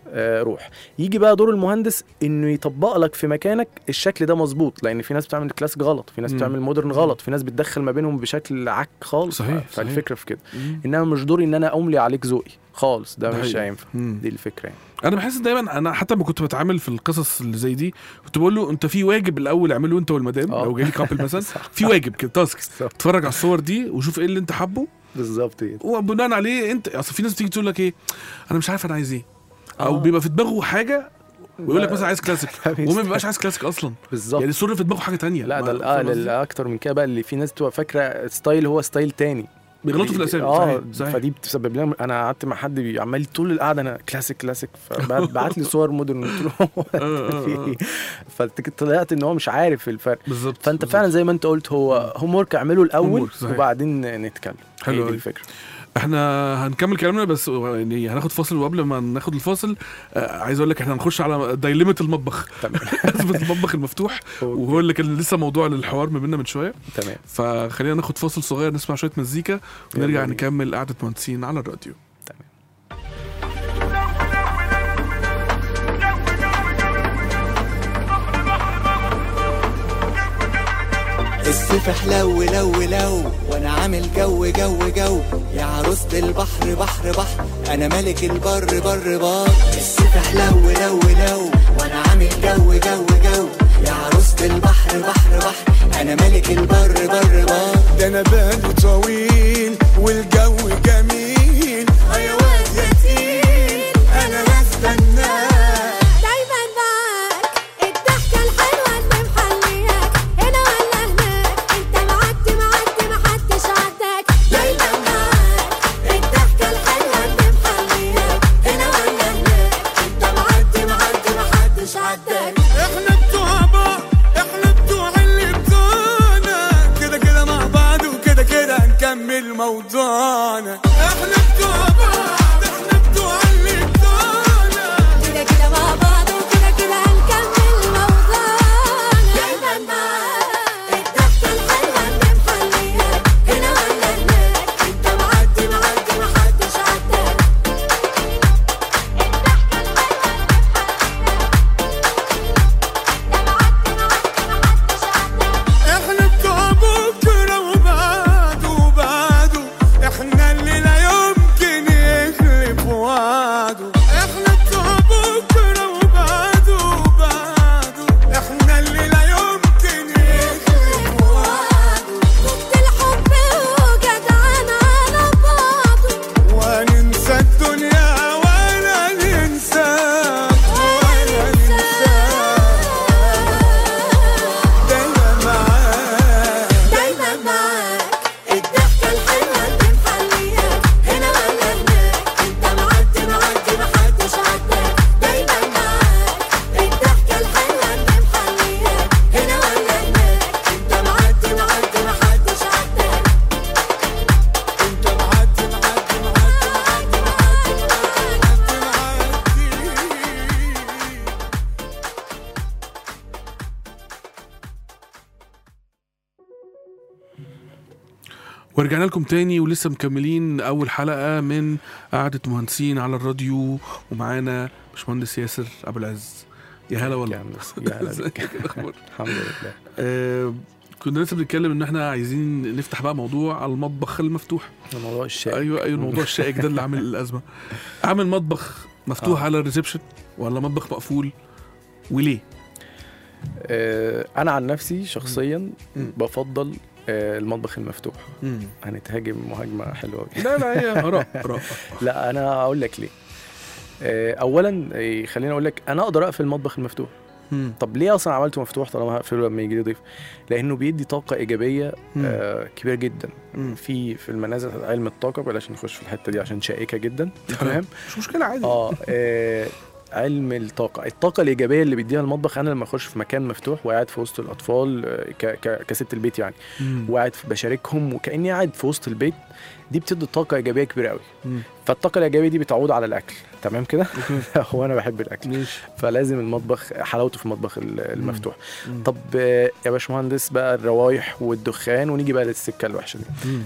آه روح يجي بقى دور المهندس انه يطبق لك في مكانك الشكل ده مظبوط لان في ناس بتعمل كلاسيك غلط في ناس مم. بتعمل مودرن غلط في ناس بتدخل ما بينهم بشكل عك خالص صحيح، ف- فالفكره صحيح. في كده مم. انما مش دوري ان انا املي عليك ذوقي خالص ده, ده مش حقيقي. هينفع مم. دي الفكره يعني انا بحس دايما انا حتى لما كنت بتعامل في القصص اللي زي دي كنت بقول له انت في واجب الاول اعمله انت والمدام آه. لو جاي لي كابل مثلا صح. في واجب كده تاسك بالظبط. اتفرج على الصور دي وشوف ايه اللي انت حابه بالظبط كده وبناء عليه انت اصل في ناس بتيجي تقول لك ايه انا مش عارف انا عايز ايه او آه. بيبقى في دماغه حاجه ويقول لك لا. مثلا عايز كلاسيك وهو ما بيبقاش عايز كلاسيك اصلا بالظبط يعني السر في دماغه حاجه تانية لا ما- ده فاهم الأقل قصدي؟ الاكتر من كده بقى اللي في ناس بتبقى فاكره ستايل هو ستايل تاني بيغلطوا في الاسامي اه صحيح، صحيح. فدي بتسبب لنا انا قعدت مع حد بي- عمال طول القعده انا كلاسيك كلاسيك فبعت لي صور مودرن قلت له هو آه، آه، أنت في آه. ايه فطلعت ان هو مش عارف الفرق بالظبط فانت بالظبط. فعلا زي ما انت قلت هو هوم ورك اعمله الاول homework، صحيح. وبعدين نتكلم حلو هي دي أوي. الفكره احنا هنكمل كلامنا بس يعني هناخد فاصل وقبل ما ناخد الفاصل آه عايز اقول لك احنا هنخش على دايليمة المطبخ تمام ازمه المطبخ المفتوح وهو اللي كان لسه موضوع للحوار ما بيننا من شويه تمام فخلينا ناخد فاصل صغير نسمع شويه مزيكا ونرجع يلا بينا. نكمل قعده مهندسين على الراديو الصيف حلو لو لو وانا عامل جو جو جو يا عروسة البحر بحر بحر انا ملك البر بر بار الصيف حلو لو لو وانا عامل جو جو جو يا عروسة البحر بحر بحر انا ملك البر بر بار ده انا بالي طويل والجو جميل يا واد يا تقيل انا هستناك دايما معاك الضحكة الحلوة اللي محلياك هنا ولا هناك انت معدي معدي محدش عداك دايما معاك الضحكة الحلوة اللي محلياك هنا ولا هناك انت معدي معدي محدش عداك احنا بتوع بعض احنا بتوع اللي بتوعنا كده كده مع بعض وكده كده هنكمل موضوعنا احنا بتوع بعض احنا بتوع اللي بتوعنا كده كده مع بعض وكده كده هنكمل موضوعنا دايما معاك الضحكة الحلوة اللي محلياك هنا ولا هناك انت معدي معدي محدش عداك احنا بتوع بكره وبعده وبعده احنا اللي لا يمكن يخلف وعده احنا بتوع بكره وبعده وبعده احنا اللي لا يمكن يخلف وعده وقت الحب وجدعان على بعضه وننسى الدنيا ولا ننساك ولا ننساك دايما معاك دايما معاك الضحكة الحلوة اللي محلياك هنا ولا هناك انت معدي معدي محدش عداك دايما معاك الضحكة الحلوة اللي محلياك هنا ولا هناك انت معدي معدي محدش عداك انت معدي معدي معدي معدي معدي معدي ورجعنا لكم تاني ولسه مكملين اول حلقه من قعده مهندسين على الراديو ومعانا باشمهندس ياسر ابو العز يا هلا والله يا هندسة، يا هلا ازيك بك. إيه الأخبار؟ الحمد لله آه كنا لسه بنتكلم ان احنا عايزين نفتح بقى موضوع على المطبخ المفتوح الموضوع الشائك ايوه ايوه الموضوع الشائك ده اللي عامل الازمه عامل مطبخ مفتوح آه. على الريسبشن ولا مطبخ مقفول وليه؟ آه، انا عن نفسي شخصيا مم. بفضل آه، المطبخ المفتوح مم. هنتهاجم مهاجمه حلوه أوي. لا لا هي اراء اراء لا انا اقول لك ليه آه، اولا آه، خليني اقول لك انا اقدر اقفل المطبخ المفتوح مم. طب ليه اصلا عملته مفتوح طالما هقفله لما يجي لي ضيف لانه بيدي طاقه ايجابيه مم. آه كبيره جدا مم. في في المنازل علم الطاقه بلاش نخش في الحته دي عشان شائكه جدا تمام. تمام مش مشكله عادي اه آه، علم الطاقه الطاقه الايجابيه اللي بيديها المطبخ انا لما اخش في مكان مفتوح وقاعد في وسط الاطفال آه، ك ك كست البيت يعني مم. وقاعد في- بشاركهم وكاني قاعد في وسط البيت دي بتدي طاقه ايجابيه كبيره قوي مم. فالطاقه الايجابيه دي بتعود على الاكل تمام كده هو انا بحب الاكل ماشي فلازم المطبخ حلاوته في المطبخ ال- المفتوح مم. طب آه، يا باشمهندس بقى الروايح والدخان ونيجي بقى للسكه الوحشه دي مم.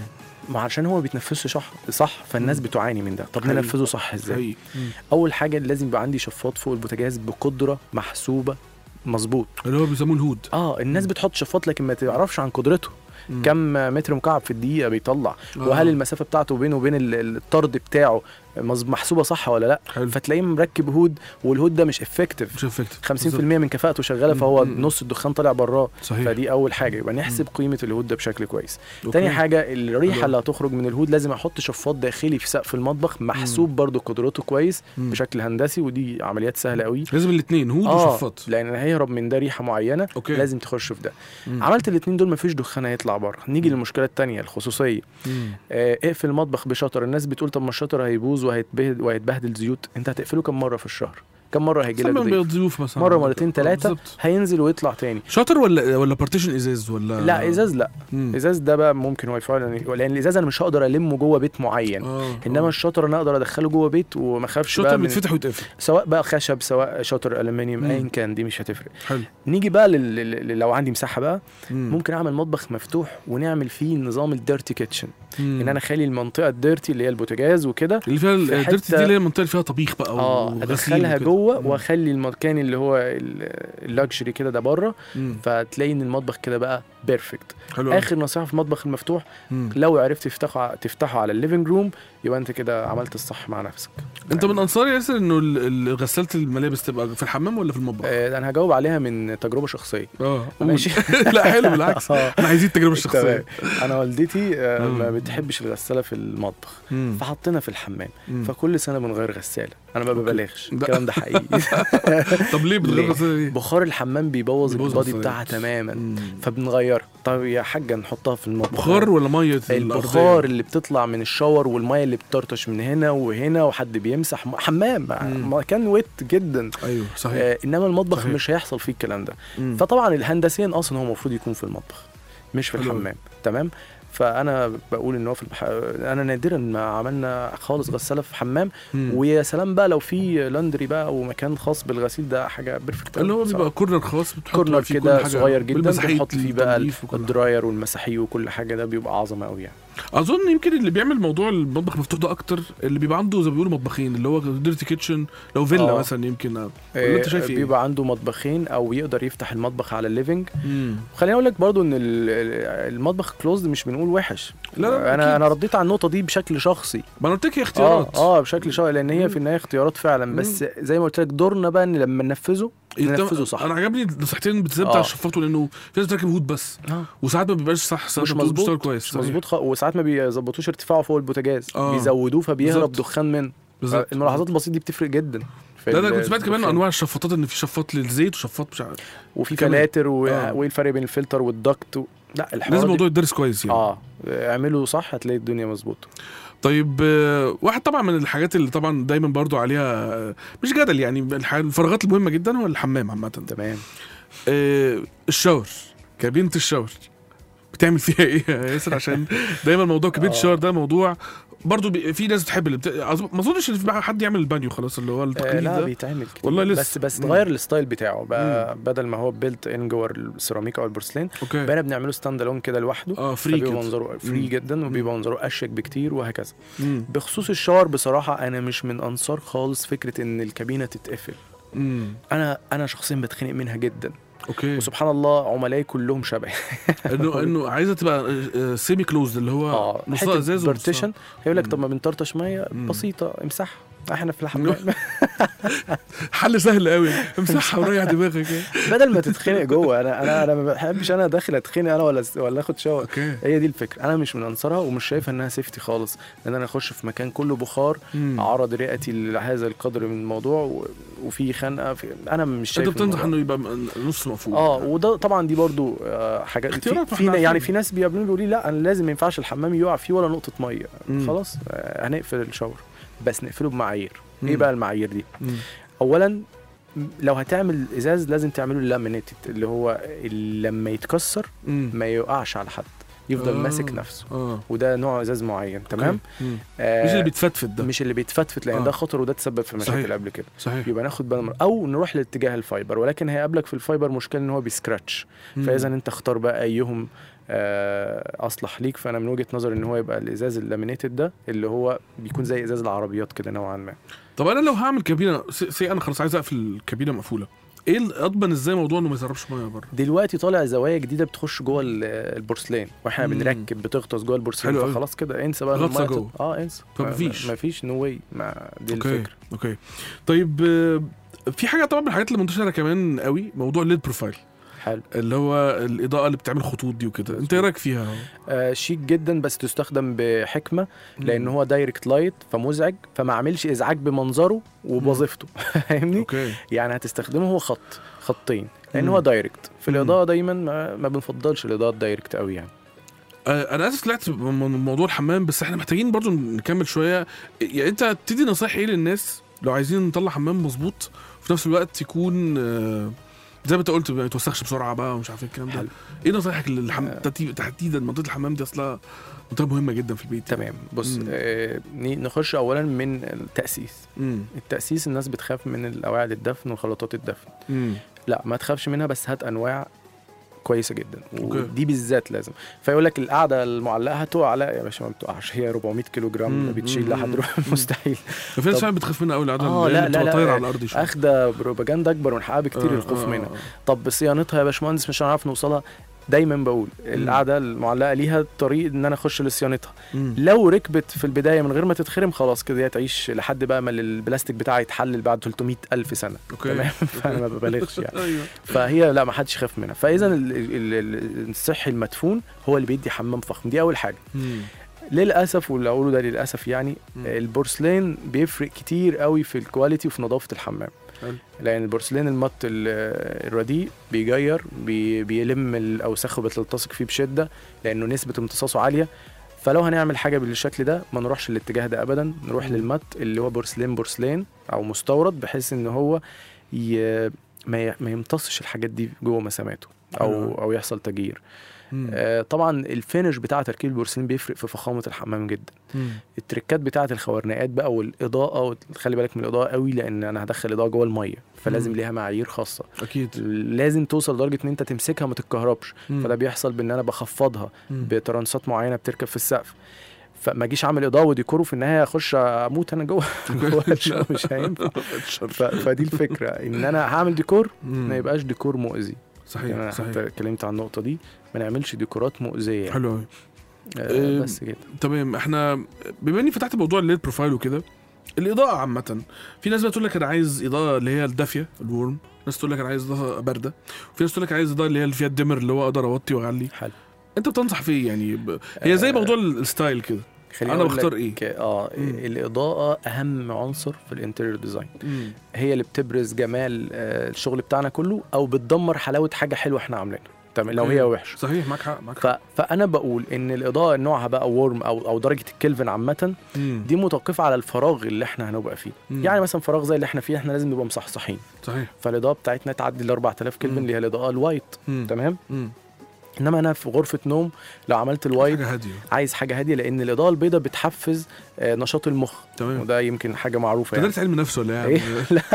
ما عشان هو ما بيتنفسش صح صح فالناس مم. بتعاني من ده طب حقيقي. ننفذه صح ازاي حقيقي. مم. اول حاجه لازم يبقى عندي شفاط فوق البوتاجاز بقدره محسوبه مظبوط اللي هو بيسموه الهود اه الناس بتحط شفاط لكن ما تعرفش عن قدرته مم. كم متر مكعب في الدقيقه بيطلع آه. وهل المسافه بتاعته بينه وبين ال- ال- الطرد بتاعه مظ- محسوبه صح ولا لا حلو فتلاقيه مركب هود والهود ده مش افكتيف مش افكتيف 50% من كفاءته شغاله فهو مم. نص الدخان طالع براه صحيح فدي اول حاجه يبقى نحسب قيمه الهود ده بشكل كويس أوكي. تاني حاجه الريحه حلو. اللي هتخرج من الهود لازم احط شفاط داخلي في سقف المطبخ محسوب برضو قدرته كويس مم. بشكل هندسي ودي عمليات سهله قوي لازم الاثنين هود اه وشفاط لان هيهرب من ده ريحه معينه اوكي لازم تخش في ده مم. عملت الاثنين دول مفيش دخان هيطلع بره نيجي للمشكله الثانيه الخصوصيه مم. آه اقفل المطبخ بشطر الناس بتقول طب ما الشطر هيبوظ وهيتبهدل وهيتبهدل زيوت انت هتقفله كم مره في الشهر كم مره هيجي لك سمع ضيف ضيوف مثلا مره مرتين آه، ثلاثه بالظبط. هينزل ويطلع تاني شاطر ولا ولا بارتيشن ازاز ولا لا ازاز لا مم. ازاز ده بقى ممكن هو يفعل لان الازاز انا مش هقدر المه جوه بيت معين اه انما آه. الشطر انا اقدر ادخله جوه بيت وما اخافش الشاطر بقى من بيتفتح ويتقفل سواء بقى خشب سواء شطر الومنيوم مم. ايا كان دي مش هتفرق حلو نيجي بقى لل... لل- لو عندي مساحه بقى مم. ممكن اعمل مطبخ مفتوح ونعمل فيه نظام الديرتي كيتشن مم. ان انا اخلي المنطقه الديرتي اللي هي البوتاجاز وكده اللي فيها في الديرتي حتة- دي اللي هي المنطقه اللي فيها طبيخ بقى اه وغسيل ادخلها وكده. جوه مم. واخلي المكان اللي هو اللكشري كده ده بره مم. فتلاقي ان المطبخ كده بقى بيرفكت حلو أوي. اخر نصيحه في المطبخ المفتوح مم. لو عرفت تفتحه تفتحه على الليفنج روم يبقى انت كده عملت الصح مع نفسك انت من انصار ياسر انه ال- ال- غساله الملابس تبقى في الحمام ولا في المطبخ؟ آه انا هجاوب عليها من تجربه شخصيه اه ماشي لا حلو بالعكس آه. احنا عايزين التجربه الشخصيه تمام. انا والدتي آه، مم. ما بتحبش الغساله في المطبخ مم. فحطينا في الحمام مم. فكل سنه بنغير غساله انا ما ببالغش ده- الكلام ده حقيقي طب ليه بتغير ليه؟ الغساله ليه؟ بخار الحمام بيبوظ بيبوظ البادي الغسالة. بتاعها تماما مم. فبنغيرها طب يا حاجه نحطها في المطبخ بخار ولا ميه البخار اللي بتطلع من الشاور والميه اللي بتطرطش من هنا وهنا وحد بيمسح م- حمام مم. مكان ويت جدا ايوه صحيح آه انما المطبخ صحيح. مش هيحصل فيه الكلام ده مم. فطبعا الهندسيا اصلا هو المفروض يكون في المطبخ مش في حلو أوي. الحمام تمام فانا بقول ان هو في البح... انا نادرا ما عملنا خالص غساله في حمام مم. ويا سلام بقى لو في لاندري بقى ومكان خاص بالغسيل ده حاجه بيرفكت اللي هو بيبقى كورنر خاص بتحط كورنر فيه كل كده حاجة صغير جدا بالمساحيق بنحط فيه بقى التنظيف وكل حاجة. الدراير والمساحيق وكل حاجه ده بيبقى عظمه قوي يعني اظن يمكن اللي بيعمل موضوع المطبخ مفتوح ده اكتر اللي بيبقى عنده زي ما بيقولوا مطبخين اللي هو ديرتي كيتشن لو فيلا آه. مثلا يمكن ولا انت شايف ايه؟ بيبقى عنده مطبخين او يقدر يفتح المطبخ على الليفنج مم. خليني اقول لك برضو ان ال- ال- المطبخ كلوزد مش بنقول وحش لا، لا، انا أكيد. انا رديت على النقطه دي بشكل شخصي ما انا قلت لك هي اختيارات اه اه بشكل شخصي لان هي مم. في النهايه اختيارات فعلا بس زي ما قلت لك دورنا بقى ان لما ننفذه انت- ننفذه صح انا عجبني النصيحتين بالذات بتاع آه. الشفاط لانه في ناس بتركب هود بس آه. وساعات ما بيبقاش صح ساعات مش ما بيشتغل مظبوط كويس مش صحيح. مظبوط خ... وساعات ما بيظبطوش ارتفاعه فوق البوتاجاز آه. بيزودوه فبيهرب بالظبط. دخان منه بالظبط الملاحظات البسيطه دي بتفرق جدا في لا لا ال- كنت سمعت كمان الدخان. انواع الشفاطات ان في شفاط للزيت وشفاط مش عارف وفي كمان. فلاتر و... آه. وايه الفرق بين الفلتر والدكت و... لا الحوار لازم دي... الموضوع يدرس كويس يعني اه اعمله صح هتلاقي الدنيا مظبوطه طيب آه، واحد طبعا من الحاجات اللي طبعا دايما برضو عليها آه، مش جدل يعني الح- الفراغات المهمه جدا هو الحمام عامه تمام آه، الشاور كابينه الشاور بتعمل فيها ايه يا ياسر عشان دايما موضوع كابينه آه. الشاور ده موضوع برضو بي- في ناس بتحب اللي بت... أظن- ما اظنش ان في بقى حد يعمل البانيو خلاص اللي هو آه التقليد لا ده بيتعمل كتير والله لسه. بس بس مم. اتغير الستايل بتاعه بقى بدل ما هو بيلت ان جوه السيراميك او البورسلين اوكي بقينا بنعمله ستاند الون كده لوحده اه فري فبيبقى كده منظره فري مم. جدا وبيبقى منظره اشيك بكتير وهكذا مم. بخصوص الشاور بصراحه انا مش من انصار خالص فكره ان الكابينه تتقفل مم. انا انا شخصيا بتخنق منها جدا اوكي وسبحان الله عملائي كلهم شبهي انه انه عايزه تبقى سيمي كلوزد اللي هو اه نصها حته ازاز بارتيشن هيقول لك مم. طب ما بنطرطش ميه مم. بسيطه امسحها احنا في الحمام حل سهل قوي امسحها وريح دماغك يعني. بدل ما تتخنق جوه انا انا انا ما بحبش انا داخل اتخنق انا ولا ولا اخد شاور اوكي هي دي الفكره انا مش من انصارها ومش شايف انها سيفتي خالص لان انا اخش في مكان كله بخار مم. عرض رئتي لهذا القدر من الموضوع و... وفي خنقه في... انا مش شايف انت بتنصح الموضوع. انه يبقى م- نص مقفول اه وده طبعا دي برضو آه حاجات في, اختيارات في واحنا يعني عارفين. في ناس بيقابلوني بيقولوا لي لا انا لازم ما ينفعش الحمام يقع فيه ولا نقطه ميه مم. خلاص آه هنقفل الشاور بس نقفله بمعايير ايه مم. بقى المعايير دي مم. اولا م- لو هتعمل ازاز لازم تعمله لامينيتد اللي هو اللي لما يتكسر مم. ما يقعش على حد يفضل آه. ماسك نفسه اه وده نوع ازاز معين تمام مم. آه مش اللي بيتفتفت ده مش اللي بيتفتفت لان آه. ده خطر وده تسبب في مشاكل صحيح. قبل كده صحيح يبقى ناخد بالنا من- او نروح لاتجاه الفايبر ولكن هيقابلك في الفايبر مشكله ان هو بيسكراتش مم. فاذا انت اختار بقى ايهم آه، اصلح ليك فانا من وجهه نظري ان هو يبقى الازاز اللامينيتد ده اللي هو بيكون زي ازاز العربيات كده نوعا ما طب انا لو هعمل كابينه سي سي انا خلاص عايز اقفل الكابينه مقفوله ايه ال- اضمن ازاي موضوع انه ما يسربش ميه بره دلوقتي طالع زوايا جديده بتخش جوه ال- البورسلين واحنا مم. بنركب بتغطس جوه البورسلين حلو أوي. فخلاص كده انسى بقى غطسة المية جوه. تط- اه انسى طب ما- مفيش. ما فيش نو واي ما دي اوكي الفكره اوكي طيب آه، في حاجه طبعا من الحاجات اللي منتشره كمان قوي موضوع الليد بروفايل حلو اللي هو الاضاءه اللي بتعمل خطوط دي وكده انت ايه رايك فيها آه شيك جدا بس تستخدم بحكمه لان هو دايركت لايت فمزعج فما عملش ازعاج بمنظره وبوظيفته فاهمني اوكي يعني هتستخدمه هو خط خطين لان مم. هو دايركت في مم. الاضاءه دايما ما, ما بنفضلش الاضاءه الدايركت قوي يعني آه، انا اسف طلعت من من موضوع الحمام بس احنا محتاجين برضو نكمل شويه يعني انت تدي نصايح ايه للناس لو عايزين نطلع حمام مظبوط وفي نفس الوقت يكون آه، زي ما انت قلت ما يتوسخش بسرعه بقى ومش عارف ايه الكلام ده حلو. ايه نصايحك للحم... آه. ترتيب- تحديدا منطقه الحمام دي اصلا منطقه مهمه جدا في البيت تمام بص مم. آه ن- نخش اولا من التاسيس امم التاسيس الناس بتخاف من الاواعي الدفن وخلطات الدفن امم لا ما تخافش منها بس هات انواع كويسه جدا أوكي. ودي بالذات لازم فيقول لك القعده المعلقه هتقع لا يا باشا ما بتقعش هي 400 كيلو جرام مم، بتشيل مم، لحد مم. مستحيل في ناس طب- فعلا بتخاف منها قوي العاده آه، اللي هي لا، لا، بتبقى لا، طايره على الارض شويه اخده بروباجندا اكبر من حقها بكتير آه، الخوف آه، منها آه. طب بصيانتها يا باشمهندس مش هنعرف نوصلها دايما بقول القعده المعلقه ليها طريق ان انا اخش لصيانتها مم. لو ركبت في البدايه من غير ما تتخرم خلاص كده هي تعيش لحد بقى ما البلاستيك بتاعها يتحلل بعد 300 الف سنه اوكي تمام فانا ما ببالغش يعني ايوه فهي لا ما حدش يخاف منها فاذا ال- ال- ال- الصحي المدفون هو اللي بيدي حمام فخم دي اول حاجه مم. للاسف واللي اقوله ده للاسف يعني مم. البورسلين بيفرق كتير قوي في الكواليتي وفي نظافه الحمام حلو. لان البورسلين المط ال- الرديء بيجير بي بيلم الاوساخ وبتلتصق فيه بشده لانه نسبه امتصاصه عاليه فلو هنعمل حاجه بالشكل ده ما نروحش الاتجاه ده ابدا نروح مم. للمط اللي هو بورسلين بورسلين او مستورد بحيث ان هو ي... ما, ي... ما يمتصش الحاجات دي جوه مساماته حلو. او او يحصل تجيير مم. آه طبعا الفينش بتاع تركيب البورسلين بيفرق في فخامه الحمام جدا مم. التركات بتاعه الخوارنقات بقى والاضاءه خلي بالك من الاضاءه قوي لان انا هدخل اضاءه جوه الميه فلازم مم. ليها معايير خاصه اكيد لازم توصل لدرجه ان انت تمسكها ما تتكهربش مم. فده بيحصل بان انا بخفضها مم. بترانسات معينه بتركب في السقف فما اجيش اعمل اضاءه وديكور وفي النهايه اخش اموت انا جوه جوه الشقة، مش هينفع ف... فدي الفكره ان انا هعمل ديكور مم. ما يبقاش ديكور مؤذي يعني صحيح انا صحيح حتى اتكلمت عن النقطه دي ما نعملش ديكورات مؤذيه يعني. حلو قوي آه آه، بس كده تمام احنا بما اني فتحت موضوع الليد بروفايل وكده الاضاءه عامه في ناس بتقول لك انا عايز اضاءه اللي هي الدافيه الورم ناس تقول لك انا عايز اضاءه بارده وفي ناس تقول لك عايز اضاءه اللي هي اللي فيها الدمر اللي هو اقدر اوطي واعلي حلو انت بتنصح في ايه يعني ب... هي زي آه، موضوع ال- الستايل كده خليني انا أقول بختار لك، ايه اه مم. الاضاءه اهم عنصر في الانتيريور ديزاين مم. هي اللي بتبرز جمال آه، الشغل بتاعنا كله او بتدمر حلاوه حاجه حلوه احنا عاملينها تمام لو هي أوكي. وحشه صحيح معاك حق معاك ف... حق فانا بقول ان الاضاءه نوعها بقى وورم او او درجه الكلفن عامه مم. دي متوقفه على الفراغ اللي احنا هنبقى فيه مم. يعني مثلا فراغ زي اللي احنا فيه احنا لازم نبقى مصحصحين صحيح فالاضاءه بتاعتنا تعدي ال 4000 كلفن مم. اللي هي الاضاءه الوايت مم. تمام مم. انما انا في غرفه نوم لو عملت الوايت حاجه هاديه عايز حاجه هاديه لان الاضاءه البيضاء بتحفز آه، نشاط المخ تمام وده يمكن حاجه معروفه يعني تدرس علم نفس ولا إيه؟ ايه لا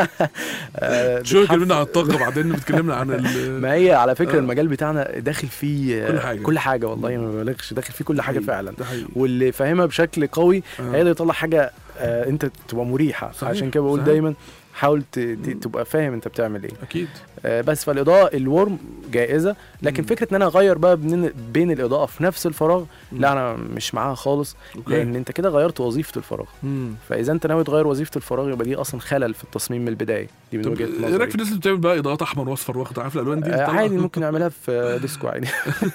آه، شو بتحفز- اتكلمنا عن الطاقه بعدين بتكلمنا عن ال ما هي على فكره آه. المجال بتاعنا داخل فيه آه، كل حاجة. كل حاجه والله ما ببالغش داخل فيه كل حاجه حقيقي. فعلا ده حقيقي واللي فاهمها بشكل قوي آه. هيقدر يطلع حاجه آه، انت تبقى مريحه صحيح، عشان كده بقول صحيح. دايما حاول ت- ت- تبقى فاهم انت بتعمل ايه اكيد آه، بس فالاضاءه الورم جائزه لكن مم. فكره ان انا اغير بقى بين بين الاضاءه في نفس الفراغ مم. لا انا مش معاها خالص أوكي. لان انت كده غيرت وظيفه الفراغ مم. فاذا انت ناوي تغير وظيفه الفراغ يبقى دي اصلا خلل في التصميم من البدايه دي من طب وجهه ايه نظري رايك في الناس اللي بتعمل بقى اضاءات احمر واصفر واخضر عارف الالوان دي آه، طبعاً. عادي ممكن نعملها في ديسكو عادي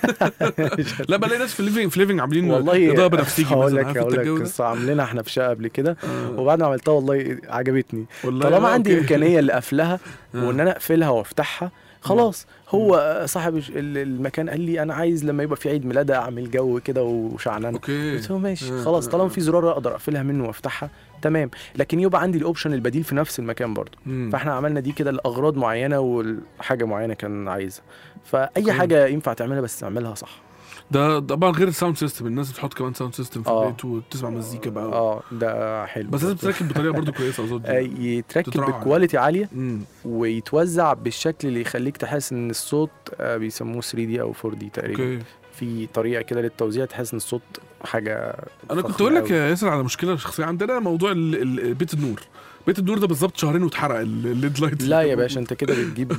لا بلاقي ناس في ليفينج في ليفينج عاملين والله اضاءه بنفسجي هقول مثلا لك عارف هقول انت لك الجو ده قصه عاملينها احنا في شقه قبل كده آه. وبعد ما عملتها والله عجبتني والله طالما آه، عندي أوكي. امكانيه لقفلها آه. وان انا اقفلها وافتحها خلاص هو صاحب الش- ال- المكان قال لي انا عايز لما يبقى في عيد ميلاد اعمل جو كده وشعنان اوكي قلت له ماشي آه، خلاص آه، طالما آه. في زرار اقدر اقفلها منه وافتحها تمام لكن يبقى عندي الاوبشن البديل في نفس المكان برضه مم. فاحنا عملنا دي كده لاغراض معينه والحاجه معينه كان عايزها فاي أوكي. حاجه ينفع تعملها بس تعملها صح ده طبعا غير الساوند سيستم الناس بتحط كمان ساوند سيستم في آه. البيت وبتسمع مزيكا بقى اه ده حلو بس لازم تركب بطريقه برضو كويسه اظن آه، يتركب تتراعى. بكواليتي عاليه مم. ويتوزع بالشكل اللي يخليك تحس ان الصوت آه، بيسموه 3 دي او 4 دي تقريبا اوكي في طريقه كده للتوزيع تحس ان الصوت حاجه انا كنت فخمة اقول لك أوي. يا ياسر على مشكله شخصيه عندنا موضوع ال- ال- بيت النور بيت النور ده بالظبط شهرين واتحرق ال- الليد لايت لا يا باشا انت كده بتجيب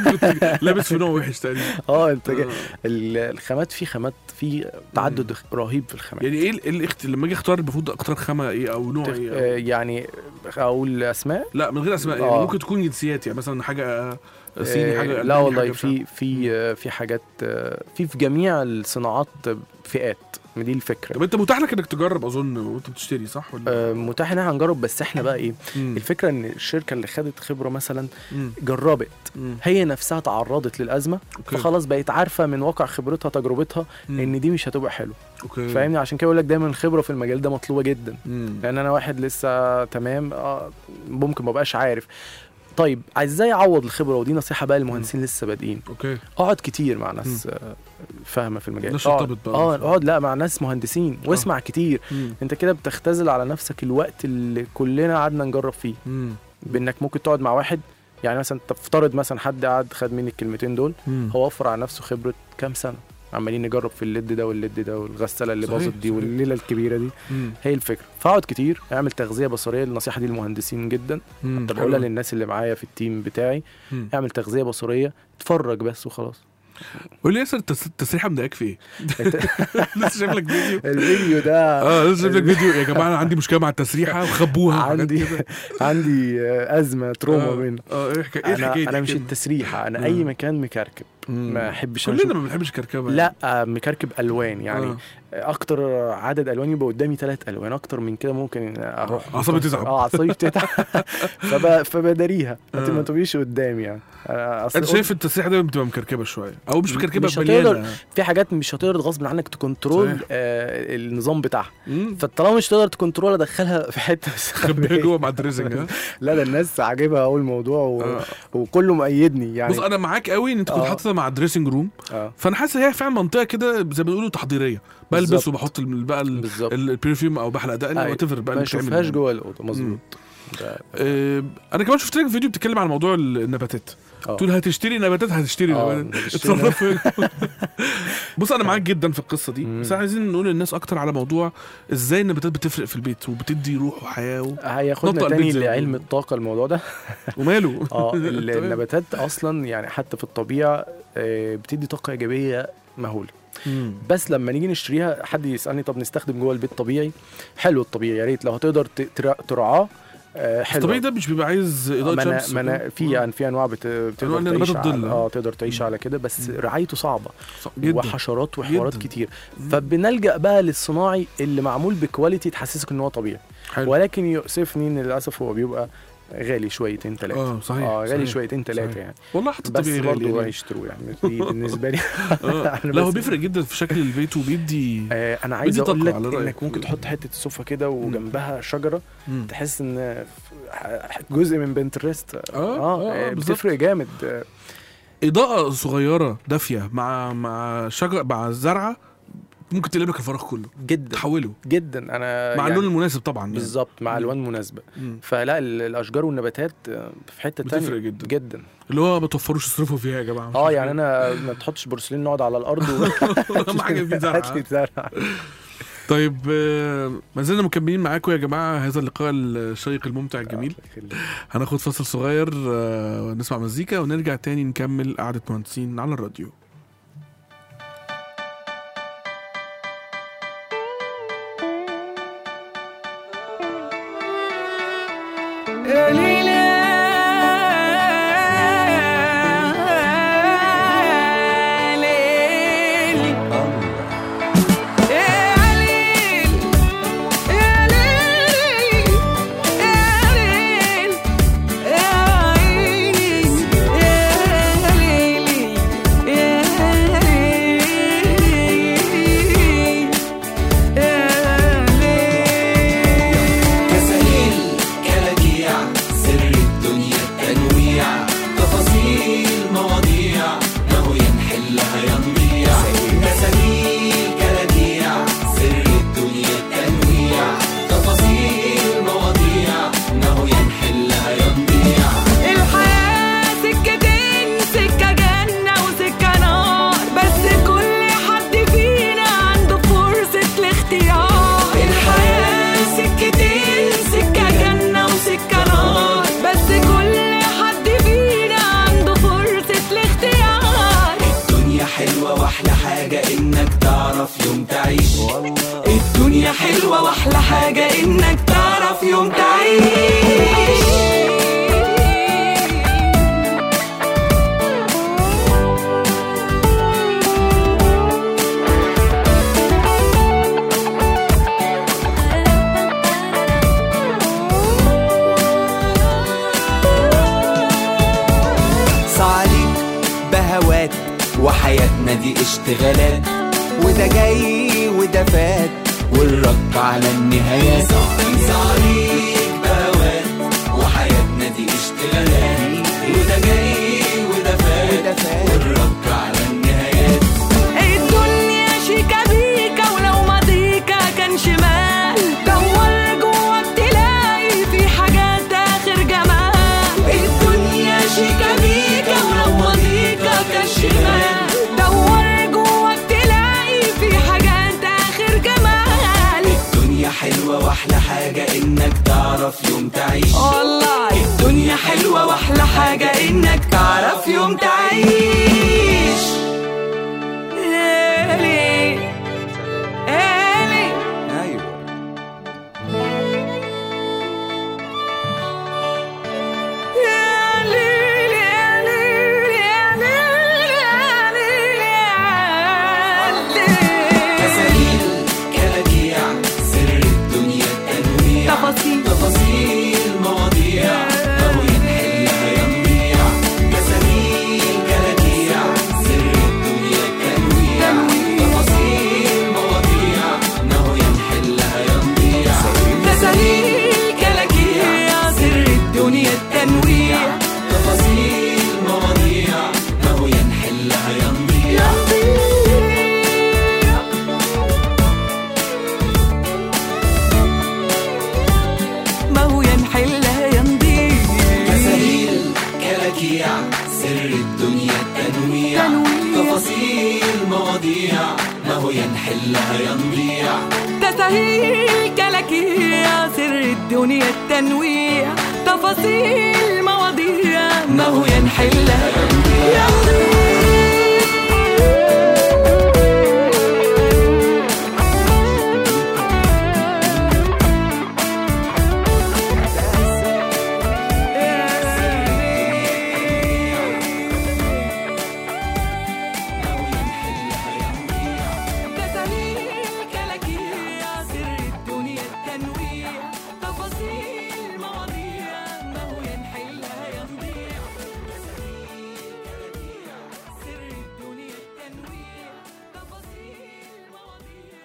لابس في نوع وحش تقريبا اه انت جا... آه. ال- الخامات في خامات في تعدد رهيب في الخامات يعني ايه ال- إيه الاخت... لما اجي اختار المفروض اختار خامه ايه او نوع تخ- ايه آه، أو... يعني اقول اسماء لا من غير اسماء يعني آه. ممكن تكون جنسيات يعني مثلا حاجه صيني آه، حاجه لا ألماني، والله حاجة مش عارف. في في آه، في حاجات آه، في في جميع الصناعات فئات ما دي الفكره طب انت متاح لك انك تجرب اظن وانت بتشتري صح ولا آه، متاح ان احنا هنجرب بس احنا بقى ايه مم. الفكره ان الشركه اللي خدت خبره مثلا مم. جربت مم. هي نفسها تعرضت للازمه اوكي فخلاص بقت عارفه من واقع خبرتها تجربتها مم. ان دي مش هتبقى حلوه اوكي فاهمني عشان كده بقول لك دايما الخبره في المجال ده مطلوبه جدا مم. لان انا واحد لسه تمام آه ممكن ما بقاش عارف طيب عايز ازاي اعوض الخبره ودي نصيحه بقى للمهندسين لسه بادئين اوكي اقعد كتير مع ناس آه، فاهمه في المجال ناس اقعد- شطبت بقى اه مثلاً. اقعد لا مع ناس مهندسين واسمع كتير مم. انت كده بتختزل على نفسك الوقت اللي كلنا قعدنا نجرب فيه مم. بانك ممكن تقعد مع واحد يعني مثلا تفترض مثلا حد قعد خد مني الكلمتين دول مم. هو وفر على نفسه خبره كام سنه عمالين نجرب في الليد ده والليد ده والغساله اللي صحيح، باظت دي صحيح. والليله الكبيره دي مم. هي الفكره فاقعد كتير اعمل تغذيه بصريه النصيحه دي للمهندسين جدا مم. طب حلو. اقولها للناس اللي معايا في التيم بتاعي مم. اعمل تغذيه بصريه اتفرج بس وخلاص قول لي ياسر التس- التسريحه مضايقاك في ايه؟ انت- لسه شايف لك فيديو الفيديو ده اه لسه شايف لك فيديو يا جماعه انا عندي مشكله مع التسريحه وخبوها وحاجات عندي كده. عندي آه، ازمه تروما آه. منه اه ايه حكايه ايه انا الحكايه دي؟ انا مش كده؟ التسريحه انا مم. اي مكان مكركب مم. ما احبش أنا كلنا أشوف- ما بنحبش الكركبه لا آه، مكركب الوان يعني آه. اكتر عدد الوان يبقى قدامي ثلاث الوان اكتر من كده ممكن اروح أعصابي تتعب. اه اعصابي بتتعب فب... فبداريها انت آه. ما تبقيش قدامي يعني آه، أصل انت شايف التسريحه دايما بتبقى مكركبه شويه او مش مكركبه مش مليانه هتقدر في حاجات مش هتقدر غصب عنك تكنترول صحيح. آه النظام بتاعها مم. فطالما مش تقدر تكنترول ادخلها في حته خبيها مستخبية. جوه مع الدريسنج ها لا ده الناس عاجبها اول الموضوع و... آه. وكله مؤيدني يعني بص انا معاك قوي ان انت كنت آه. حاططها مع الدريسنج روم اه فانا حاسس هي فعلا منطقه كده زي ما بيقولوا تحضيريه بلبس بالظبط. وبحط ال- بقى ال- بالظبط ال- البرفيوم او بحلق دقن أيوة. وات ايفر بقى ما اللي بتعمل اشوفهاش يعني. جوه الاوضه مظبوط ده- آه، انا كمان شفت لك فيديو بتتكلم عن موضوع النباتات آه. تقول هتشتري نباتات هتشتري آه، نباتات هتشتري اتصرفوا بص انا معاك جدا في القصه دي مم. بس احنا عايزين نقول للناس اكتر على موضوع ازاي النباتات بتفرق في البيت وبتدي روح وحياه و... هياخدنا نطق تاني البيت زي ما لعلم بيقولوا. الطاقه الموضوع ده وماله اه ال- تمام. النباتات اصلا يعني حتى في الطبيعه آه، بتدي طاقه ايجابيه مهوله مم. بس لما نيجي نشتريها حد يسالني طب نستخدم جوه البيت طبيعي حلو الطبيعي يا ريت لو هتقدر ت- ترا- ترعاه آه، حلو الطبيعي ده مش بيبقى عايز آه، اضاءه ما أنا- شمس ما أنا في يعني في انواع بت- أنواع بتقدر نبات تعيش الظل، على آه. اه تقدر تعيش على كده بس مم. رعايته صعبه صح- جدا وحشرات وحوارات جداً. كتير مم. فبنلجا بقى للصناعي اللي معمول بكواليتي تحسسك ان هو طبيعي حلو. ولكن يؤسفني ان للاسف هو بيبقى غالي شويتين ثلاثه اه صحيح اه غالي صحيح. شويتين ثلاثه صحيح. يعني والله حتى بس الطبيعي غالي برضه يعني. هيشتروه يعني دي بالنسبه لي آه. أنا لا هو بس- بيفرق جدا في شكل البيت وبيدي آه انا عايز بدي اقول طاقة لك على رأيك. انك ممكن تحط حته السوفا كده وجنبها شجره مم. تحس ان ف- جزء من بنترست آه، آه، آه، بالظبط. بتفرق جامد آه، اضاءه صغيره دافيه مع مع شجر مع الزرعه ممكن تقلب لك الفراغ كله جدا تحوله جدا انا مع يعني اللون المناسب طبعا يعني. بالظبط مع مم. الوان مناسبه مم. فلا ال- الاشجار والنباتات آه، في حته بتفرق تانية جدا. جدا اللي هو ما توفروش تصرفوا فيها يا جماعه اه يعني انا ما تحطش بورسلين نقعد على الارض و... اهم حاجه في زرعه هات لي زرع طيب آه، ما زلنا مكملين معاكم يا جماعه هذا اللقاء الشيق الممتع الجميل هناخد فاصل صغير آه، نسمع مزيكا ونرجع تاني نكمل قعده مهندسين على الراديو كسائل كلاجيع تعرف يوم تعيش الدنيا حلوة واحلى حاجة انك تعرف يوم تعيش صعليك بهوات وحياتنا دي اشتغالات وده جاي وده فات والرد على النهايات صعليك بهوات وحياتنا دي اشتغالات وده جاي وده فات والرد على النهايات الدنيا شيكا بيكا ولو ماضيكا كان شمال دور جواك تلاقي في حاجات اخر جمال الدنيا شيكا بيكا ولو ماضيكا كان شمال دور جواك تلاقي في حاجات اخر جمال الدنيا حلوة واحلى حاجة انك تعرف يوم تعيش والله الدنيا حلوة واحلى حاجة انك تعرف يوم تعيش إلي إلي ايوه تساليل كلاكيع سر الدنيا التنويع تفاصيل تفاصيل مواضيع أو ينحلها ينبيع تساليل كلاكيع سر الدنيا التنويع تفاصيل مواضيع نهو ينحلها ينبيع تساليل كلاكيع سر الدنيا التنويع تفاصيل مواضيع نهو ينحلها ينبيع ما هو ينحلها ينضيع تساليل كلاكيع سر الدنيا التنويع تفاصيل مواضيع ما هو ينحلها ينضيع تساهيل كلاكيع سر الدنيا التنويع تفاصيل مواضيع ما هو ينحلها تساهيل كلاكيع سر الدنيا التنويع تفاصيل مواضيع ما هو ينحلها ينضيع سر الدنيا التنويع تفاصيل مواضيع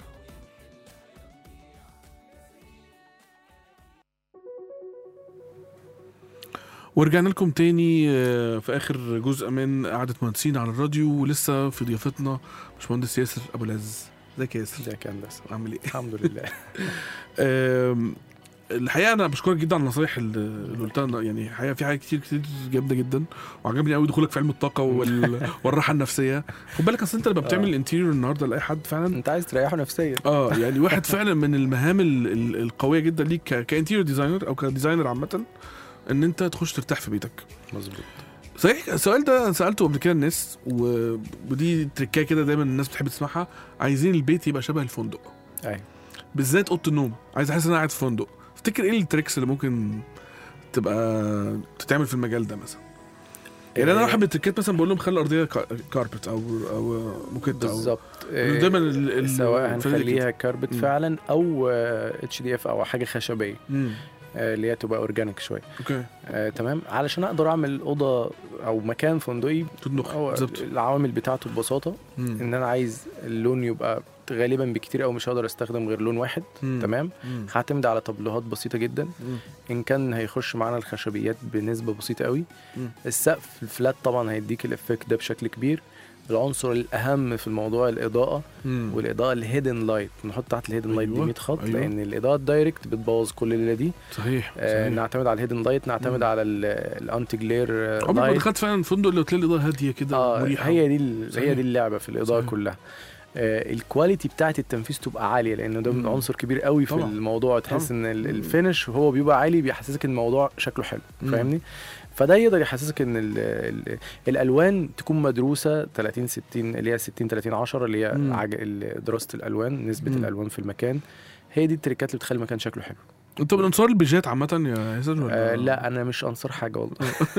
ورجعنا لكم تاني آه، في اخر جزء من قعده مهندسين على الراديو ولسه في ضيافتنا باشمهندس ياسر ابو العز ازيك يا ياسر ازيك يا هندسه عامل ايه الحمد لله آم، الحقيقه انا بشكرك جدا على النصايح اللي اللي قلتها لنا. يعني الحقيقه في حاجات كتير كتير جامده جدا وعجبني قوي دخولك في علم الطاقه وال... والراحه النفسيه خد بالك اصل انت لما بتعمل الانتيريور النهارده لاي حد فعلا انت عايز تريحه نفسيا اه يعني واحد فعلا من المهام ال... ال... القويه جدا ليك ك... كانتيريور ديزاينر او كديزاينر عامه ان انت تخش ترتاح في بيتك مظبوط صحيح السؤال ده سالته قبل كده الناس و... ودي تركايه كده دايما الناس بتحب تسمعها عايزين البيت يبقى شبه الفندق ايوه بالذات اوضه النوم عايز احس ان انا قاعد في فندق تفتكر ايه التريكس اللي ممكن تبقى تتعمل في المجال ده مثلا يعني انا إيه. واحد من التريكات مثلا بقول لهم خلي الارضيه كا- كاربت او او موكيتا او بالظبط دايما ال- ال- سواء الفريق هنخليها كده. كاربت مم. فعلا او اتش دي اف او حاجه خشبيه مم. آه، اللي هي تبقى اورجانيك شويه اوكي آه، تمام علشان اقدر اعمل اوضه او مكان فندقي تطبخ أو بالظبط العوامل بتاعته ببساطه مم. ان انا عايز اللون يبقى غالبا بكتير قوي مش هقدر استخدم غير لون واحد مم. تمام مم. هعتمد على طبلوهات بسيطه جدا مم. ان كان هيخش معانا الخشبيات بنسبه بسيطه قوي مم. السقف الفلات طبعا هيديك الافكت ده بشكل كبير العنصر الاهم في الموضوع الاضاءه مم. والاضاءه الهيدن لايت نحط تحت الهيدن لايت دي أيوة، 100 خط أيوة. لان الاضاءه الدايركت بتبوظ كل الليله دي صحيح, آه صحيح. نعتمد على الهيدن لايت نعتمد مم. على الانتي جلير عمرك ما لايت دخلت فعلا فندق اللي تلاقي الاضاءه هاديه كده اه مريحه هي دي ال- صحيح. هي دي اللعبه في الاضاءه صحيح. كلها آه الكواليتي بتاعه التنفيذ تبقى عاليه لانه ده من مم. عنصر كبير قوي في طبعا. الموضوع تحس طبعا. ان ال- مم. الفينش وهو بيبقى عالي بيحسسك ان الموضوع شكله حلو مم. فاهمني فده يقدر يحسسك ان ال ال الالوان تكون مدروسه 30 60 اللي هي 60 30 10 اللي هي مم. عج- ال- دراسه الالوان نسبه مم. الالوان في المكان هي دي التريكات اللي بتخلي المكان شكله حلو انت من انصار البيجات عامه يا ياسر ولا آه لا انا مش انصار حاجه والله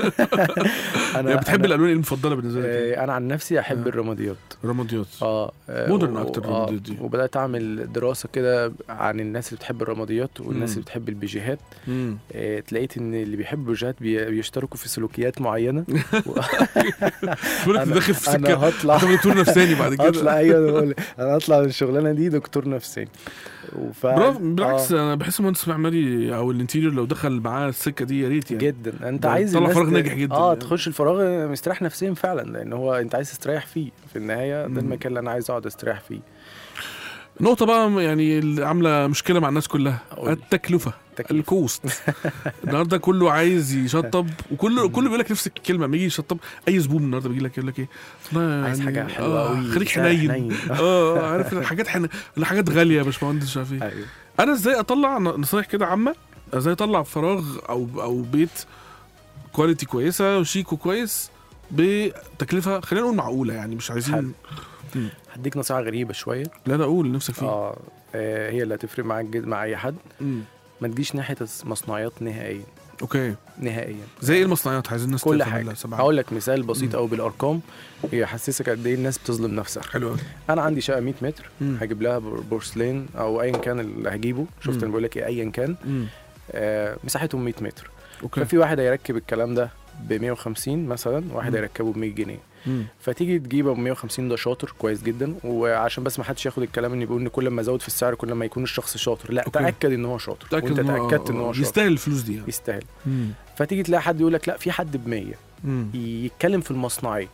يعني بتحب الالوان ايه المفضله بالنسبه لك إيه؟ آه انا عن نفسي احب آه. الرماديات رماديات اه آه، مودرن و- أكتر آه، الرماديات دي. وبدات اعمل دراسه كده عن الناس اللي بتحب الرماديات والناس مم. اللي بتحب البيجيهات مم. آه، تلاقيت ان اللي بيحبوا البيجيهات بي- بيشتركوا في سلوكيات معينه و- بقول لك أنا- داخل في انا سكه هطلع انت دكتور نفساني بعد كده هطلع ايوه أنا بقول انا هطلع من الشغلانه دي دكتور نفساني وف... برافو بالعكس آه. انا بحس مهندس معماري او الانتيريور لو دخل معاه السكه دي يا ريت يعني جدا انت ده عايز طلع الناس فراغ ت- ناجح جدا اه يعني. تخش الفراغ مستريح نفسيا فعلا لان هو انت عايز تستريح فيه في النهايه مم. ده المكان اللي انا عايز اقعد استريح فيه نقطة بقى يعني اللي عاملة مشكلة مع الناس كلها قول. التكلفة تكلفة. الكوست النهارده كله عايز يشطب وكله كله بيقول لك نفس الكلمة لما يجي يشطب أي زبون النهارده بيجي لك يقول لك إيه والله عايز يعني حاجه حلوه آه، قوي خليك سعر حنين اه عارف الحاجات حن... الحاجات غالية يا باشمهندس مش عارف ايه ايوه انا ازاي اطلع ن- نصايح كده عامه ازاي اطلع فراغ او او بيت كواليتي كويسه وشيك وكويس بتكلفه خلينا نقول معقوله يعني مش عايزين حلو. هديك نصيحه غريبه شويه لا لا اقول نفسك فيه اه آه، هي اللي هتفرق معاك جد مع اي حد مم. ما تجيش ناحيه المصنعيات نهائيا اوكي نهائيا زي ايه المصنعات عايزين الناس كل تفهم حاجه لها سبعة. هقول لك مثال بسيط مم. قوي بالارقام يحسسك قد ايه الناس بتظلم نفسها حلو قوي انا عندي شقه 100 متر مم. هجيب لها بور- بورسلين او ايا كان اللي هجيبه شفت مم. انا بقول لك ايه ايا كان مم. آه مساحتهم 100 متر اوكي ففي واحد هيركب الكلام ده ب 150 مثلا واحد مم. هيركبه ب 100 جنيه مم. فتيجي تجيبه ب 150 ده شاطر كويس جدا وعشان بس ما حدش ياخد الكلام ان بيقول ان كل ما ازود في السعر كل ما يكون الشخص شاطر لا أوكي. تاكد ان هو شاطر تاكد وانت إن هو- تاكدت ان هو آه، شاطر يستاهل الفلوس دي يعني يستاهل مم. فتيجي تلاقي حد يقول لك لا في حد ب 100 مم. يتكلم في المصنعيه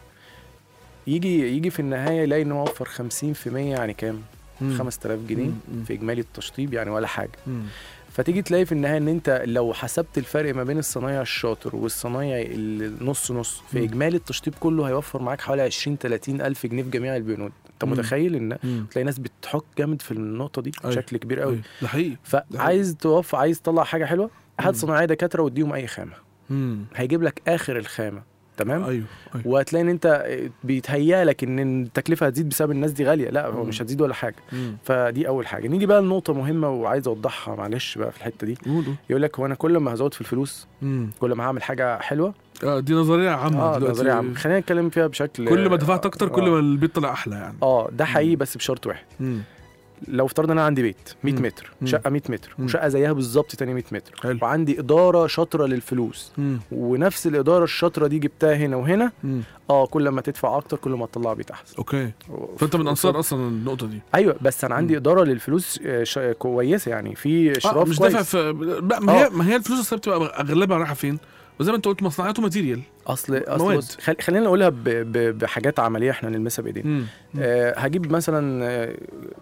يجي يجي في النهايه يلاقي ان هو وفر 50 في 100 يعني كام؟ مم. 5000 جنيه مم. مم. في اجمالي التشطيب يعني ولا حاجه مم. فتيجي تلاقي في النهايه ان انت لو حسبت الفرق ما بين الصنايع الشاطر والصنايع النص نص في مم. اجمالي التشطيب كله هيوفر معاك حوالي 20 30 الف جنيه في جميع البنود انت مم. متخيل ان مم. تلاقي ناس بتحك جامد في النقطه دي أيوة. بشكل كبير قوي أيوة. ده حقيقي فعايز توفر عايز تطلع حاجه حلوه هات مم. صناعيه دكاتره واديهم اي خامه مم. هيجيب لك اخر الخامه تمام ايوه ايوه وهتلاقي ان انت بيتهيأ لك ان التكلفه هتزيد بسبب الناس دي غاليه لا هو مم. مش هتزيد ولا حاجه مم. فدي اول حاجه نيجي بقى لنقطه مهمه وعايز اوضحها معلش بقى في الحته دي قول قول. يقول لك هو انا كل ما هزود في الفلوس مم. كل ما هعمل حاجه حلوه اه دي نظريه عامه اه دلوقتي. نظريه عامه خلينا نتكلم فيها بشكل كل ما دفعت اكتر كل آه. ما البيت طلع احلى يعني اه ده حقيقي بس بشرط واحد مم. لو افترضنا انا عندي بيت 100 مم. متر مم. شقه 100 متر مم. وشقه زيها بالظبط تاني 100 متر حلو. وعندي اداره شاطره للفلوس مم. ونفس الاداره الشاطره دي جبتها هنا وهنا مم. اه كل ما تدفع اكتر كل ما تطلع بيت احسن اوكي فانت من انصار اصلا النقطه دي ايوه بس انا عندي اداره للفلوس آه، ش- كويسه يعني في اه اشراف مش كويس دافع في لا ما هي آه. ما هي الفلوس اصلا بتبقى اغلبها رايحه فين وزي ما انت قلت مصنعات وماتيريال اصل اصل مواد. بص خل... خلينا نقولها ب... ب... بحاجات عمليه احنا نلمسها بايدينا مم. أه هجيب مثلا آه،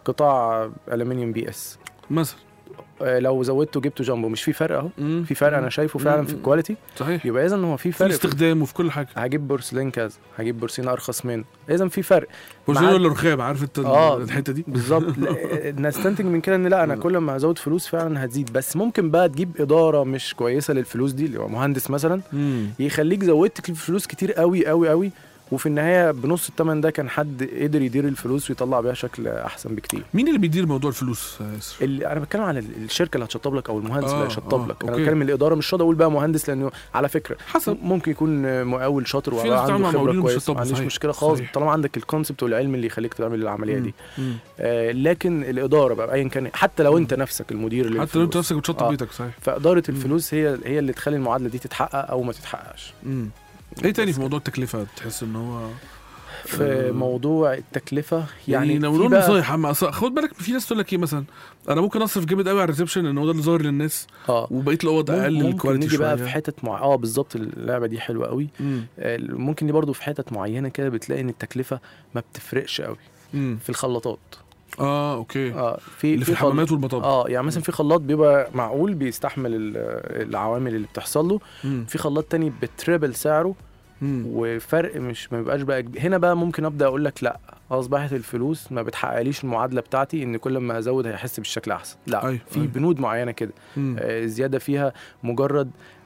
قطاع الومنيوم بي اس مثلا أه لو زودته جبته جامبو مش في فرق اهو مم. في فرق انا شايفه فعلا في مم. الكواليتي صحيح يبقى اذا هو في في فرق الاستخدام وفي كل حاجه هجيب بورسلين كذا هجيب بورسلين ارخص منه اذا في فرق بورسلين مع- ولا رخام عارف انت آه. الحته دي بالظبط لا، نستنتج من كده ان لا انا كل ما هزود فلوس فعلا هتزيد بس ممكن بقى تجيب اداره مش كويسه للفلوس دي اللي هو مهندس مثلا مم. يخليك زودت فلوس كتير قوي قوي قوي وفي النهايه بنص الثمن ده كان حد قدر يدير الفلوس ويطلع بيها شكل احسن بكتير مين اللي بيدير موضوع الفلوس يا ياسر؟ اللي انا بتكلم عن ال- الشركه اللي هتشطب لك او المهندس آه، اللي هيشطب آه، لك انا أوكي. بتكلم الاداره مش شرط اقول بقى مهندس لانه على فكره حسب ممكن يكون مقاول شاطر في ناس بتتعامل وعنده مع خبره مقاولين كويسه وبيشطبوا، ما عنديش صحيح، مشكله خالص صحيح. طالما عندك الكونسبت والعلم اللي يخليك تعمل العمليه دي مم. آه لكن الاداره بقى ايا كان حتى لو انت نفسك المدير اللي حتى لو انت نفسك بتشطب آه. بيتك صحيح فاداره الفلوس هي هي اللي تخلي المعادله دي تتحقق او ما تتحققش مم. ايه تاني في موضوع التكلفه تحس ان هو في موضوع التكلفه يعني, يعني لو في نقول بقى- نصايح عم أص- خد بالك في ناس تقول لك ايه مثلا انا ممكن اصرف جامد قوي على الريسبشن ان هو ده اللي ظاهر للناس اه وبقيه الاوض اقل ممكن الكواليتي نيجي بقى شوية. في حتت مع اه بالظبط اللعبه دي حلوه قوي مم. آه، ممكن دي برضو في حتت معينه كده بتلاقي ان التكلفه ما بتفرقش قوي مم. في الخلاطات اه اوكي اه في اللي في خل- الحمامات والمطابخ اه يعني مثلا في خلاط بيبقى معقول بيستحمل ال- العوامل اللي بتحصل له مم. في خلاط تاني بتريبل سعره مم. وفرق مش ما بيبقاش بقى كبير. هنا بقى ممكن ابدا اقول لك لا اصبحت الفلوس ما بتحققليش المعادله بتاعتي ان كل ما ازود هيحس بالشكل احسن لا أيوة، في أيوة. بنود معينه كده مم. آه، زياده فيها مجرد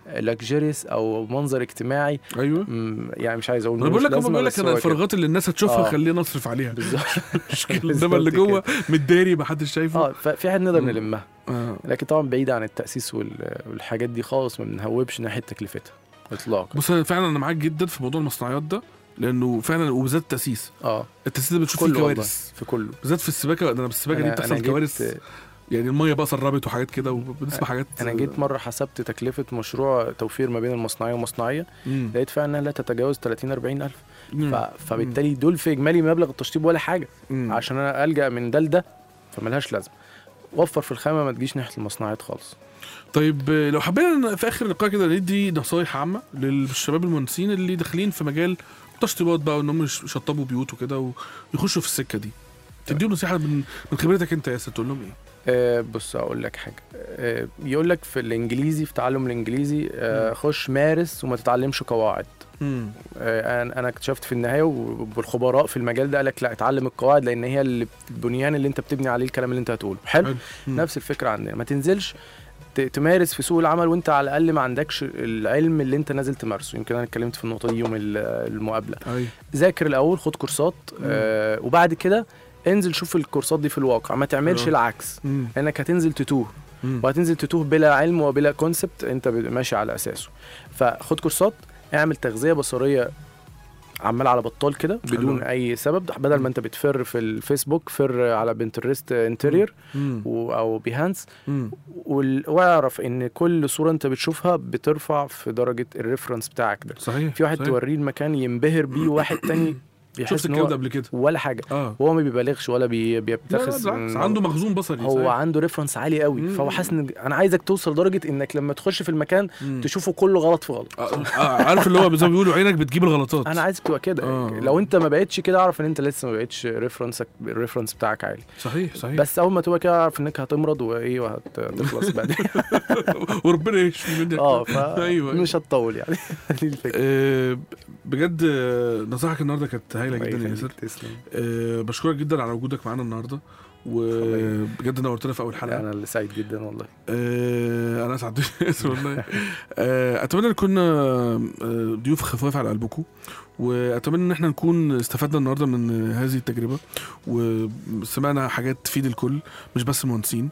لاكجيريس او منظر اجتماعي ايوه مم، يعني مش عايز اقول انا بقول ملوش لك هم لازمة، بيقول لك بس انا هو الفراغات اللي الناس هتشوفها آه. خلينا نصرف عليها بالظبط انما اللي بالظبط جوه كده. متداري ما حدش شايفه اه ففي حاجه نقدر مم. نلمها آه. لكن طبعا بعيد عن التاسيس وال- والحاجات دي خالص ما بنهوبش ناحيه تكلفتها اطلاقا بص أنا فعلا انا معاك جدا في موضوع المصنعيات ده لانه فعلا وبالذات التاسيس اه التاسيس ده بتشوف فيه كله والله، كوارث في كله بالذات في السباكه ده انا السباكه دي أنا- أنا بتحصل جيت- كوارث يعني الميه بقى سربت وحاجات كده وبنسمع حاجات انا جيت مره حسبت تكلفه مشروع توفير ما بين المصنعيه ومصنعيه مم. لقيت فعلا انها لا تتجاوز 30 40 الف مم. ف... فبالتالي دول في اجمالي مبلغ التشطيب ولا حاجه مم. عشان انا الجا من ده لده فملهاش لازمه وفر في الخامه ما تجيش ناحيه المصنعات خالص طيب آه، لو حبينا في اخر اللقاء كده ندي نصايح عامه للشباب المهندسين اللي داخلين في مجال تشطيبات بقى وان هم يش- يشطبوا بيوت وكده ويخشوا في السكه دي تديهم نصيحه من من خبرتك انت يا ياسر تقول لهم ايه؟ آه بص اقول لك حاجه آه يقول لك في الانجليزي في تعلم الانجليزي آه خش مارس وما تتعلمش قواعد مم. آه انا انا اكتشفت في النهايه والخبراء في المجال ده قال لك لا اتعلم القواعد لان هي اللي البنيان اللي انت بتبني عليه الكلام اللي انت هتقوله حلو حلو. مم. نفس الفكره عندنا ما تنزلش ت- تمارس في سوق العمل وانت على الاقل ما عندكش العلم اللي انت نازل تمارسه يمكن انا اتكلمت في النقطه دي يوم ال- المقابله ايوه ذاكر الاول خد كورسات آه وبعد كده انزل شوف الكورسات دي في الواقع ما تعملش حلو. العكس مم. لانك هتنزل تتوه مم. وهتنزل تتوه بلا علم وبلا كونسبت انت ب- ماشي على اساسه فخد كورسات اعمل تغذيه بصريه عمال على بطال كده بدون حلو. اي سبب بدل ما انت بتفر في الفيسبوك فر على بنترست انترير مم. و- او بيهانس مم. وال- واعرف ان كل صوره انت بتشوفها بترفع في درجه الريفرنس بتاعك ده صحيح في واحد صحيح. توريه المكان ينبهر بيه وواحد تاني بيحس شفت ان الكلام هو ده قبل كده ولا حاجه اه هو ما بيبالغش ولا بي- لا لا بيبتخس بالعكس من- عنده مخزون بصري هو صحيح. عنده ريفرنس عالي قوي مم. فهو حاسس ان انا عايزك توصل لدرجه انك لما تخش في المكان مم. تشوفه كله غلط في غلط آه، آه، عارف اللي هو زي ما بيقولوا عينك بتجيب الغلطات انا عايزك تبقى كده آه. لو انت ما بقتش كده اعرف ان انت لسه ما بقتش ريفرنسك الريفرنس بتاعك عالي صحيح صحيح بس اول ما تبقى كده اعرف انك هتمرض وايه وهتخلص بعدين وربنا يشفي منك اه ف ايوه مش هتطول يعني دي الفكره آه، بجد آه، نصائحك النهارده كانت هايله الله جدا يا يخليك، ياسر تسلم آه، بشكرك جدا على وجودك معانا النهارده وبجد نورتنا في اول حلقه انا اللي سعيد جدا والله آه، انا اسعد ياسر والله آه، اتمنى ان كنا آه، ضيوف خفاف على قلبكم واتمنى ان احنا نكون استفدنا النهارده من هذه التجربه وسمعنا حاجات تفيد الكل مش بس المهندسين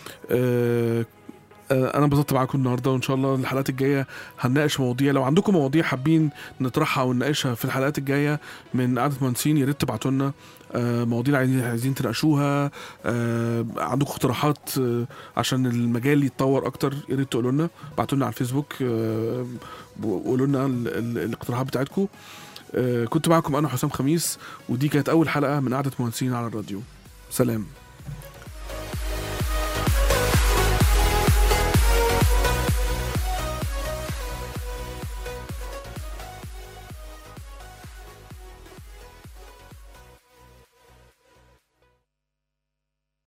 آه، آه، انا انبسطت معاكم النهارده وان شاء الله الحلقات الجايه هنناقش مواضيع لو عندكم مواضيع حابين نطرحها ونناقشها في الحلقات الجايه من قعده مهندسين يا ريت تبعتوا لنا آه، مواضيع عايزين عايزين تناقشوها آه، عندكم اقتراحات آه، عشان المجال يتطور اكتر يا ريت تقولوا لنا ابعتوا لنا على الفيسبوك آه، وقولوا لنا ال- ال- الاقتراحات بتاعتكم آه، كنت معكم انا حسام خميس ودي كانت اول حلقه من قعده مهندسين على الراديو سلام